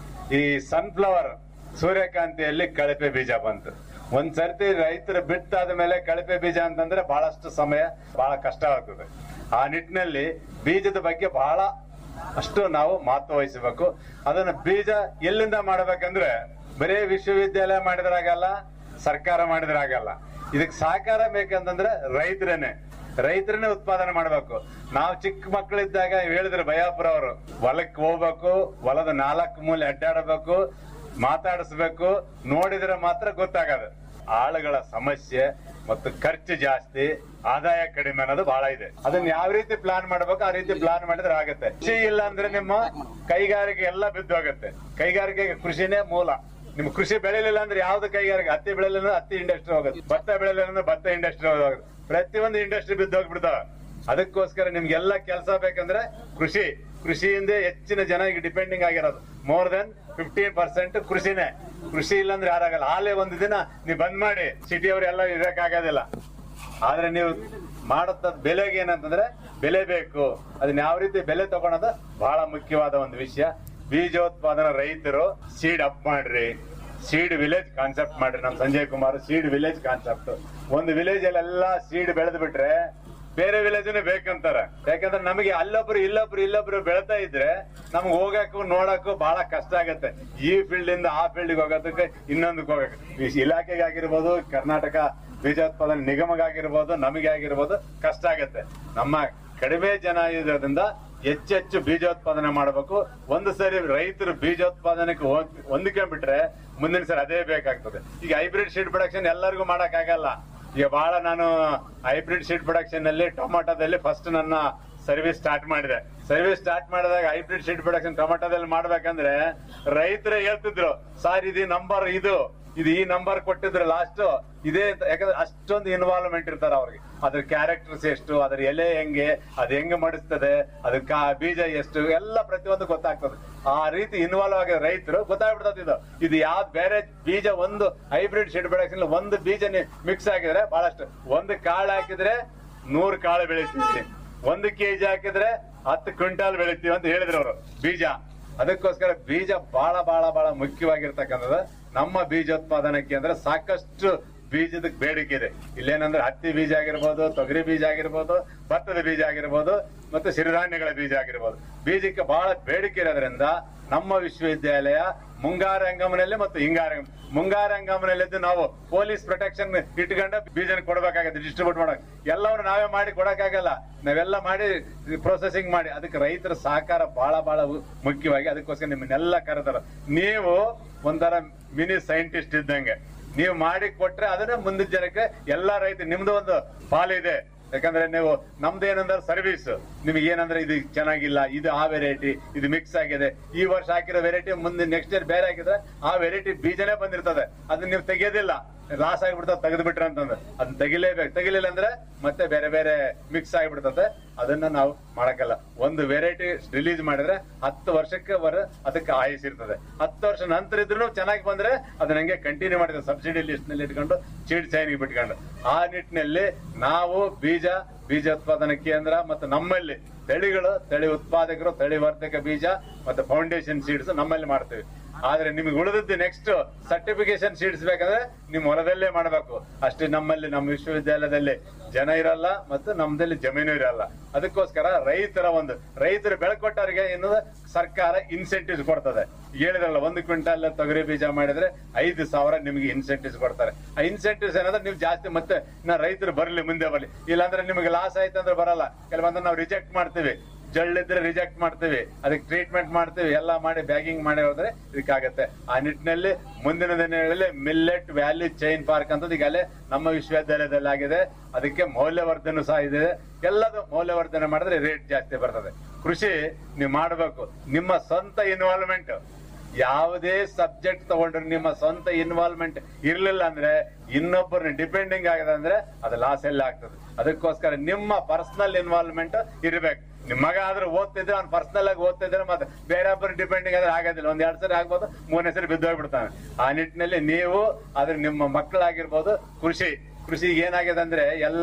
S15: ಈ ಸನ್ಫ್ಲವರ್ ಸೂರ್ಯಕಾಂತಿಯಲ್ಲಿ ಕಳಪೆ ಬೀಜ ಬಂತು ಒಂದ್ ಸರ್ತಿ ರೈತರು ಬಿತ್ತಾದ ಮೇಲೆ ಕಳಪೆ ಬೀಜ ಅಂತಂದ್ರೆ ಬಹಳಷ್ಟು ಸಮಯ ಬಹಳ ಕಷ್ಟ ಆಗ್ತದೆ ಆ ನಿಟ್ಟಿನಲ್ಲಿ ಬೀಜದ ಬಗ್ಗೆ ಬಹಳ ಅಷ್ಟು ನಾವು ಮಹತ್ವ ವಹಿಸಬೇಕು ಅದನ್ನ ಬೀಜ ಎಲ್ಲಿಂದ ಮಾಡಬೇಕಂದ್ರೆ ಬರೀ ವಿಶ್ವವಿದ್ಯಾಲಯ ಮಾಡಿದ್ರಾಗಲ್ಲ ಸರ್ಕಾರ ಮಾಡಿದ್ರಾಗಲ್ಲ ಇದಕ್ಕೆ ಸಹಕಾರ ಬೇಕಂತಂದ್ರೆ ರೈತರೇನೆ ರೈತರನ್ನೇ ಉತ್ಪಾದನೆ ಮಾಡಬೇಕು ನಾವು ಚಿಕ್ಕ ಮಕ್ಕಳಿದ್ದಾಗ ಹೇಳಿದ್ರು ಭಯಾಪುರ ಅವರು ಹೊಲಕ್ಕೆ ಹೋಗ್ಬೇಕು ಹೊಲದ ನಾಲ್ಕು ಮೂಲೆ ಅಡ್ಡಾಡಬೇಕು ಮಾತಾಡಿಸ್ಬೇಕು ನೋಡಿದ್ರೆ ಮಾತ್ರ ಗೊತ್ತಾಗದು ಆಳುಗಳ ಸಮಸ್ಯೆ ಮತ್ತು ಖರ್ಚು ಜಾಸ್ತಿ ಆದಾಯ ಕಡಿಮೆ ಅನ್ನೋದು ಬಹಳ ಇದೆ ಅದನ್ನ ಯಾವ ರೀತಿ ಪ್ಲಾನ್ ಮಾಡ್ಬೇಕು ಆ ರೀತಿ ಪ್ಲಾನ್ ಮಾಡಿದ್ರೆ ಆಗುತ್ತೆ ಕೃಷಿ ಇಲ್ಲ ಅಂದ್ರೆ ನಿಮ್ಮ ಕೈಗಾರಿಕೆ ಎಲ್ಲ ಬಿದ್ದು ಹೋಗುತ್ತೆ ಕೈಗಾರಿಕೆಗೆ ಕೃಷಿನೇ ಮೂಲ ನಿಮ್ ಕೃಷಿ ಬೆಳೆಯಲಿಲ್ಲ ಅಂದ್ರೆ ಯಾವ್ದು ಕೈಗಾರಿಕೆ ಹತ್ತಿ ಬೆಳೆಯಲಿಲ್ಲ ಅಂದ್ರೆ ಹತ್ತಿ ಇಂಡಸ್ಟ್ರಿ ಹೋಗುತ್ತೆ ಭತ್ತ ಬೆಳೆಯಲಿಲ್ಲ ಅಂದ್ರೆ ಭತ್ತ ಇಂಡಸ್ಟ್ರಿ ಹೋಗುತ್ತೆ ಪ್ರತಿಯೊಂದು ಇಂಡಸ್ಟ್ರಿ ಬಿದ್ದು ಹೋಗ್ಬಿಡ್ತಾವ ಅದಕ್ಕೋಸ್ಕರ ನಿಮ್ಗೆಲ್ಲ ಕೆಲಸ ಬೇಕಂದ್ರೆ ಕೃಷಿ ಕೃಷಿಯಿಂದ ಹೆಚ್ಚಿನ ಜನ ಈಗ ಡಿಪೆಂಡಿಂಗ್ ಆಗಿರೋದು ಮೋರ್ ದೆನ್ ಫಿಫ್ಟೀನ್ ಪರ್ಸೆಂಟ್ ಕೃಷಿನೇ ಕೃಷಿ ಇಲ್ಲಾಂದ್ರೆ ಯಾರಾಗಲ್ಲ ಹಾಲೇ ಒಂದು ದಿನ ನೀವು ಬಂದ್ ಮಾಡಿ ಸಿಟಿಯವ್ರೆಲ್ಲ ಇರಕ್ಕಾಗೋದಿಲ್ಲ ಆದ್ರೆ ನೀವು ಮಾಡುತ್ತ ಬೆಲೆಗೆ ಏನಂತಂದ್ರೆ ಬೆಲೆ ಬೇಕು ಅದನ್ನ ಯಾವ ರೀತಿ ಬೆಲೆ ತಗೊಳೋದು ಬಹಳ ಮುಖ್ಯವಾದ ಒಂದು ವಿಷಯ ಬೀಜೋತ್ಪಾದನಾ ರೈತರು ಸೀಡ್ ಅಪ್ ಮಾಡ್ರಿ ಸೀಡ್ ವಿಲೇಜ್ ಕಾನ್ಸೆಪ್ಟ್ ಮಾಡ್ರಿ ನಮ್ Sanjay Kumar seed village concept ಒಂದು ವಿಲೇಜ್ ಅಲ್ಲೆಲ್ಲ ಸೀಡ್ ಬೆಳೆದು ಬಿಟ್ರೆ ಬೇರೆ ವಿಲೇಜ್ನೇ ಬೇಕಂತಾರ ಯಾಕಂದ್ರೆ ನಮಗೆ ಅಲ್ಲೊಬ್ರು ಇಲ್ಲೊಬ್ರು ಇಲ್ಲೊಬ್ರು ಬೆಳೆತಾ ಇದ್ರೆ ನಮ್ಗೆ ಹೋಗಕ್ಕೂ ನೋಡಕ್ಕೂ ಬಹಳ ಕಷ್ಟ ಆಗತ್ತೆ ಈ ಫೀಲ್ಡ್ ಇಂದ ಆ ಫೀಲ್ಡ್ ಹೋಗೋದಕ್ಕೆ ಇನ್ನೊಂದಕ್ಕೆ ಹೋಗಕ್ಕೆ ಈ ಇಲಾಖೆಗೆ ಆಗಿರ್ಬೋದು ಕರ್ನಾಟಕ ಬೀಜೋತ್ಪಾದನೆ ನಿಗಮಗಾಗಿರ್ಬೋದು ನಮಗೆ ಆಗಿರ್ಬೋದು ಕಷ್ಟ ಆಗತ್ತೆ ನಮ್ಮ ಕಡಿಮೆ ಜನ ಇರೋದ್ರಿಂದ ಹೆಚ್ಚೆಚ್ಚು ಬೀಜೋತ್ಪಾದನೆ ಮಾಡಬೇಕು ಒಂದು ಸರಿ ರೈತರು ಬೀಜೋತ್ಪಾದನೆಗೆ ಹೊಂದ್- ಹೊಂದ್ಕೊಂಡ್ಬಿಟ್ರೆ ಮುಂದಿನ ಸರಿ ಅದೇ ಬೇಕಾಗ್ತದೆ ಈಗ ಹೈಬ್ರಿಡ್ ಸೀಡ್ ಪ್ರೊಡಕ್ಷನ್ ಎಲ್ಲರಿಗೂ ಮಾಡಕ್ ಆಗಲ್ಲ ಈಗ ಬಹಳ ನಾನು ಹೈಬ್ರಿಡ್ ಸೀಡ್ ಪ್ರೊಡಕ್ಷನ್ ಅಲ್ಲಿ ಟೊಮಾಟೋದಲ್ಲಿ ಫಸ್ಟ್ ನನ್ನ ಸರ್ವಿಸ್ ಸ್ಟಾರ್ಟ್ ಮಾಡಿದೆ ಸರ್ವಿಸ್ ಸ್ಟಾರ್ಟ್ ಮಾಡಿದಾಗ ಹೈಬ್ರಿಡ್ ಸೀಡ್ ಪ್ರೊಡಕ್ಷನ್ ಟೊಮಾಟೋದಲ್ಲಿ ಮಾಡ್ಬೇಕಂದ್ರೆ ರೈತರೇ ಹೇಳ್ತಿದ್ರು ಸಾರ್ ಇದು ನಂಬರ್ ಇದು ಇದು ಈ ನಂಬರ್ ಕೊಟ್ಟಿದ್ರೆ ಲಾಸ್ಟ್ ಇದೇ ಅಂತ- ಯಾಕಂದ್ರೆ ಅಷ್ಟೊಂದು ಇನ್ವಾಲ್ವ್ಮೆಂಟ್ ಇರ್ತಾರೆ ಅವ್ರಿಗೆ ಅದ್ರ ಕ್ಯಾರೆಕ್ಟರ್ಸ್ ಎಷ್ಟು ಅದ್ರ ಎಲೆ ಹೆಂಗೆ ಅದ್ ಹೆಂಗೆ ಮಾಡಿಸ್ತದೆ ಅದಕ್ಕೆ ಆ ಬೀಜ ಎಷ್ಟು ಎಲ್ಲ ಪ್ರತಿಯೊಂದು ಗೊತ್ತಾಗ್ತದೆ ಆ ರೀತಿ ಇನ್ವಾಲ್ವ್ ಆಗಿರೋ ರೈತರು ಗೊತ್ತಾಗ್ಬಿಡ್ತದೆ ಇದು ಇದು ಯಾವ್ದು ಬೇರೆ ಬೀಜ ಒಂದು ಹೈಬ್ರಿಡ್ ಸೀಡ್ ಪ್ರೊಡಕ್ಷನ್ ಒಂದು ಬೀಜ ಮಿಕ್ಸ್ ಆಗಿದ್ರೆ ಬಹಳಷ್ಟು ಒಂದು ಕಾಳು ಹಾಕಿದ್ರೆ ನೂರು ಕಾಳು ಬೆಳಿತೀವಿ ಒಂದು ಕೆಜಿ ಹಾಕಿದ್ರೆ ಹತ್ತು ಕ್ವಿಂಟಾಲ್ ಬೆಳಿತೀವಿ ಅಂತ ಹೇಳಿದ್ರು ಅವರು ಬೀಜ ಅದಕ್ಕೋಸ್ಕರ ಬೀಜ ಬಹಳ ಬಹಳ ಬಹಳ ಮುಖ್ಯವಾಗಿರ್ತಕ್ಕಂಥದ್ದು ನಮ್ಮ ಬೀಜೋತ್ಪಾದನಾ ಕೇಂದ್ರ ಸಾಕಷ್ಟು ಬೀಜದ ಬೇಡಿಕೆ ಇದೆ ಇಲ್ಲೇನಂದ್ರೆ ಹತ್ತಿ ಬೀಜ ಆಗಿರ್ಬೋದು ತೊಗರಿ ಬೀಜ ಆಗಿರ್ಬೋದು ಭತ್ತದ ಬೀಜ ಆಗಿರ್ಬೋದು ಮತ್ತು ಸಿರಿಧಾನ್ಯಗಳ ಬೀಜ ಆಗಿರ್ಬೋದು ಬೀಜಕ್ಕೆ ಬಹಳ ಬೇಡಿಕೆ ಇರೋದ್ರಿಂದ ನಮ್ಮ ವಿಶ್ವವಿದ್ಯಾಲಯ ಮುಂಗಾರು ಹಂಗಾಮಿನಲ್ಲಿ ಮತ್ತು ಹಿಂಗಾರು ಹಂಗಾಮ- ಮುಂಗಾರು ಹಂಗಾಮಿನಲ್ಲಿದ್ದು ನಾವು ಪೊಲೀಸ್ ಪ್ರೊಟೆಕ್ಷನ್ ಇಟ್ಕೊಂಡು ಬೀಜನ ಕೊಡಬೇಕಾಗುತ್ತೆ ಡಿಸ್ಟ್ರಿಬ್ಯೂಟ್ ಮಾಡಕ್ ಎಲ್ಲವನ್ನು ನಾವೇ ಮಾಡಿ ಕೊಡಕ್ಕಾಗಲ್ಲ ನಾವೆಲ್ಲ ಮಾಡಿ ಪ್ರೊಸೆಸಿಂಗ್ ಮಾಡಿ ಅದಕ್ಕೆ ರೈತರ ಸಹಕಾರ ಬಹಳ ಬಹಳ ಉ- ಮುಖ್ಯವಾಗಿ ಅದಕ್ಕೋಸ್ಕರ ನಿಮ್ಮನ್ನೆಲ್ಲ ಕರೆದಾರ ನೀವು ಒಂಥರ ಮಿನಿ ಸೈಂಟಿಸ್ಟ್ ಇದ್ದಂಗೆ ನೀವು ಮಾಡಿ ಕೊಟ್ರೆ ಅದನ್ನ ಮುಂದಿನ ಜನಕ್ಕೆ ಎಲ್ಲಾ ರೈತ ನಿಮ್ದು ಒಂದು ಪಾಲಿದೆ ಯಾಕಂದ್ರೆ ನೀವು ನಮ್ದು ಏನಂದ್ರೆ ಸರ್ವಿಸ್ ನಿಮ್ಗೆ ಏನಂದ್ರೆ ಇದು ಚೆನ್ನಾಗಿಲ್ಲ ಇದು ಆ ವೆರೈಟಿ ಇದು ಮಿಕ್ಸ್ ಆಗಿದೆ ಈ ವರ್ಷ ಹಾಕಿರೋ ವೆರೈಟಿ ಮುಂದೆ ನೆಕ್ಸ್ಟ್ ಇಯರ್ ಬೇರೆ ಹಾಕಿದ್ರೆ ಆ ವೆರೈಟಿ ಬೀಜನೇ ಬಂದಿರ್ತದೆ ಅದನ್ನ ನೀವು ತೆಗೆಯೋದಿಲ್ಲ ಲಾಸ್ ಆಗಿಬಿಡ್ತದೆ ತೆಗೆದು ಬಿಟ್ರೆ ಅಂತಂದ್ರೆ ಅದನ್ನ ತೆಗಿಲೇಬೇಕು ತೆಗಿಲಿಲ್ಲ ಅಂದ್ರೆ ಮತ್ತೆ ಬೇರೆ ಬೇರೆ ಮಿಕ್ಸ್ ಆಗಿಬಿಡ್ತದೆ ಅದನ್ನ ನಾವು ಮಾಡಕ್ಕಲ್ಲ ಒಂದು ವೆರೈಟಿ ರಿಲೀಸ್ ಮಾಡಿದ್ರೆ ಹತ್ತು ವರ್ಷಕ್ಕೆ ವರ ಅದಕ್ಕೆ ಆಯುಸ್ ಇರ್ತದೆ ಹತ್ತು ವರ್ಷ ನಂತರ ಇದ್ರೂ ಚೆನ್ನಾಗಿ ಬಂದ್ರೆ ಅದನ್ನ ಹಂಗೆ ಕಂಟಿನ್ಯೂ ಮಾಡಿದ್ರೆ ಸಬ್ಸಿಡಿ ಲಿಸ್ಟ್ ನಲ್ಲಿ ಇಟ್ಕೊಂಡು ಚೀಟ್ ಸೈನಿಗೆ ಬಿಟ್ಕೊಂಡು ಆ ನಿಟ್ಟಿನಲ್ಲಿ ನಾವು ಬೀಜ ಬೀಜೋತ್ಪಾದನಾ ಕೇಂದ್ರ ಮತ್ತು ನಮ್ಮಲ್ಲಿ ತಳಿಗಳು ತಳಿ ಉತ್ಪಾದಕರು ತಳಿ ವರ್ಧಕ ಬೀಜ ಮತ್ತು ಫೌಂಡೇಶನ್ ಸೀಡ್ಸ್ ನಮ್ಮಲ್ಲಿ ಮಾಡ್ತೀವಿ ಆದ್ರೆ ನಿಮ್ಗೆ ಉಳಿದದ್ದು ನೆಕ್ಸ್ಟ್ ಸರ್ಟಿಫಿಕೇಶನ್ ಸೀಡ್ಸ್ ಬೇಕಾದ್ರೆ ನಿಮ್ ಹೊಲದಲ್ಲೇ ಮಾಡಬೇಕು ಅಷ್ಟೇ ನಮ್ಮಲ್ಲಿ ನಮ್ಮ ವಿಶ್ವವಿದ್ಯಾಲಯದಲ್ಲಿ ಜನ ಇರಲ್ಲ ಮತ್ತು ನಮ್ದಲ್ಲಿ ಜಮೀನು ಇರಲ್ಲ ಅದಕ್ಕೋಸ್ಕರ ರೈತರ ಒಂದು ರೈತರು ಬೆಳ್ಕೊಟ್ಟವರಿಗೆ ಏನು ಸರ್ಕಾರ ಇನ್ಸೆಂಟಿವ್ಸ್ ಕೊಡ್ತದೆ ಹೇಳಿದ್ರಲ್ಲ ಒಂದು ಕ್ವಿಂಟಲ್ ತೊಗರಿ ಬೀಜ ಮಾಡಿದ್ರೆ ಐದು ಸಾವಿರ ನಿಮಗೆ ಇನ್ಸೆಂಟಿವ್ಸ್ ಕೊಡ್ತಾರೆ ಆ ಇನ್ಸೆಂಟಿವ್ಸ್ ಏನಂದ್ರೆ ನೀವು ಜಾಸ್ತಿ ಮತ್ತೆ ಇನ್ನ ರೈತರು ಬರ್ಲಿ ಮುಂದೆ ಬರ್ಲಿ ಇಲ್ಲಾಂದ್ರೆ ನಿಮಗೆ ಲಾಸ್ ಆಯ್ತು ಅಂದ್ರೆ ಬರಲ್ಲ ಕೆಲವೊಂದು ನಾವು ರಿಜೆಕ್ಟ್ ಮಾಡ್ತೀವಿ ಜಳ್ಳಿದ್ರೆ ರಿಜೆಕ್ಟ್ ಮಾಡ್ತೀವಿ ಅದಕ್ಕೆ ಟ್ರೀಟ್ಮೆಂಟ್ ಮಾಡ್ತೀವಿ ಎಲ್ಲ ಮಾಡಿ ಬ್ಯಾಗಿಂಗ್ ಮಾಡಿ ಹೋದ್ರೆ ಇದಕ್ಕಾಗತ್ತೆ ಆ ನಿಟ್ಟಿನಲ್ಲಿ ಮುಂದಿನ ದಿನಗಳಲ್ಲಿ ಮಿಲ್ಲೆಟ್ ವ್ಯಾಲಿ ಚೈನ್ ಪಾರ್ಕ್ ಅಂತ ಈಗಲೇ ನಮ್ಮ ವಿಶ್ವವಿದ್ಯಾಲಯದಲ್ಲಿ ಆಗಿದೆ ಅದಕ್ಕೆ ಮೌಲ್ಯವರ್ಧನೆ ಸಹ ಇದೆ ಎಲ್ಲದು ಮೌಲ್ಯವರ್ಧನೆ ಮಾಡಿದ್ರೆ ರೇಟ್ ಜಾಸ್ತಿ ಬರ್ತದೆ ಕೃಷಿ ನೀವು ಮಾಡಬೇಕು ನಿಮ್ಮ ಸ್ವಂತ ಇನ್ವಾಲ್ವ್ಮೆಂಟ್ ಯಾವುದೇ ಸಬ್ಜೆಕ್ಟ್ ತಗೊಂಡ್ರೆ ನಿಮ್ಮ ಸ್ವಂತ ಇನ್ವಾಲ್ವ್ಮೆಂಟ್ ಇರ್ಲಿಲ್ಲ ಅಂದ್ರೆ ಇನ್ನೊಬ್ಬರನ್ನ ಡಿಪೆಂಡಿಂಗ್ ಆಗಿದೆ ಅಂದ್ರೆ ಅದು ಲಾಸ್ ಎಲ್ಲ ಆಗ್ತದೆ ಅದಕ್ಕೋಸ್ಕರ ನಿಮ್ಮ ಪರ್ಸನಲ್ ಇನ್ವಾಲ್ವ್ಮೆಂಟ್ ಇರ್ಬೇಕು ನಿಮ್ ಮಗ ಆದ್ರೆ ಓದ್ತಿದ್ರೆ ಅವ್ನು ಪರ್ಸನಲ್ ಆಗಿ ಓದ್ತಿದ್ರೆ ಮತ್ತೆ ಬೇರೆ ಒಬ್ಬರು ಡಿಪೆಂಡಿಂಗ್ ಆದ್ರೆ ಆಗೋದಿಲ್ಲ ಒಂದ್ ಎರಡ್ ಸರಿ ಆಗ್ಬೋದು ಮೂರನೇ ಸರಿ ಬಿದ್ದೋಗ್ಬಿಡ್ತಾನೆ ಆ ನಿಟ್ಟಿನಲ್ಲಿ ನೀವು ಆದ್ರೆ ನಿಮ್ಮ ಮಕ್ಕಳಾಗಿರ್ಬೋದು ಕೃಷಿ ಕೃಷಿಗೆ ಏನಾಗಿದೆ ಅಂದ್ರೆ ಎಲ್ಲಾ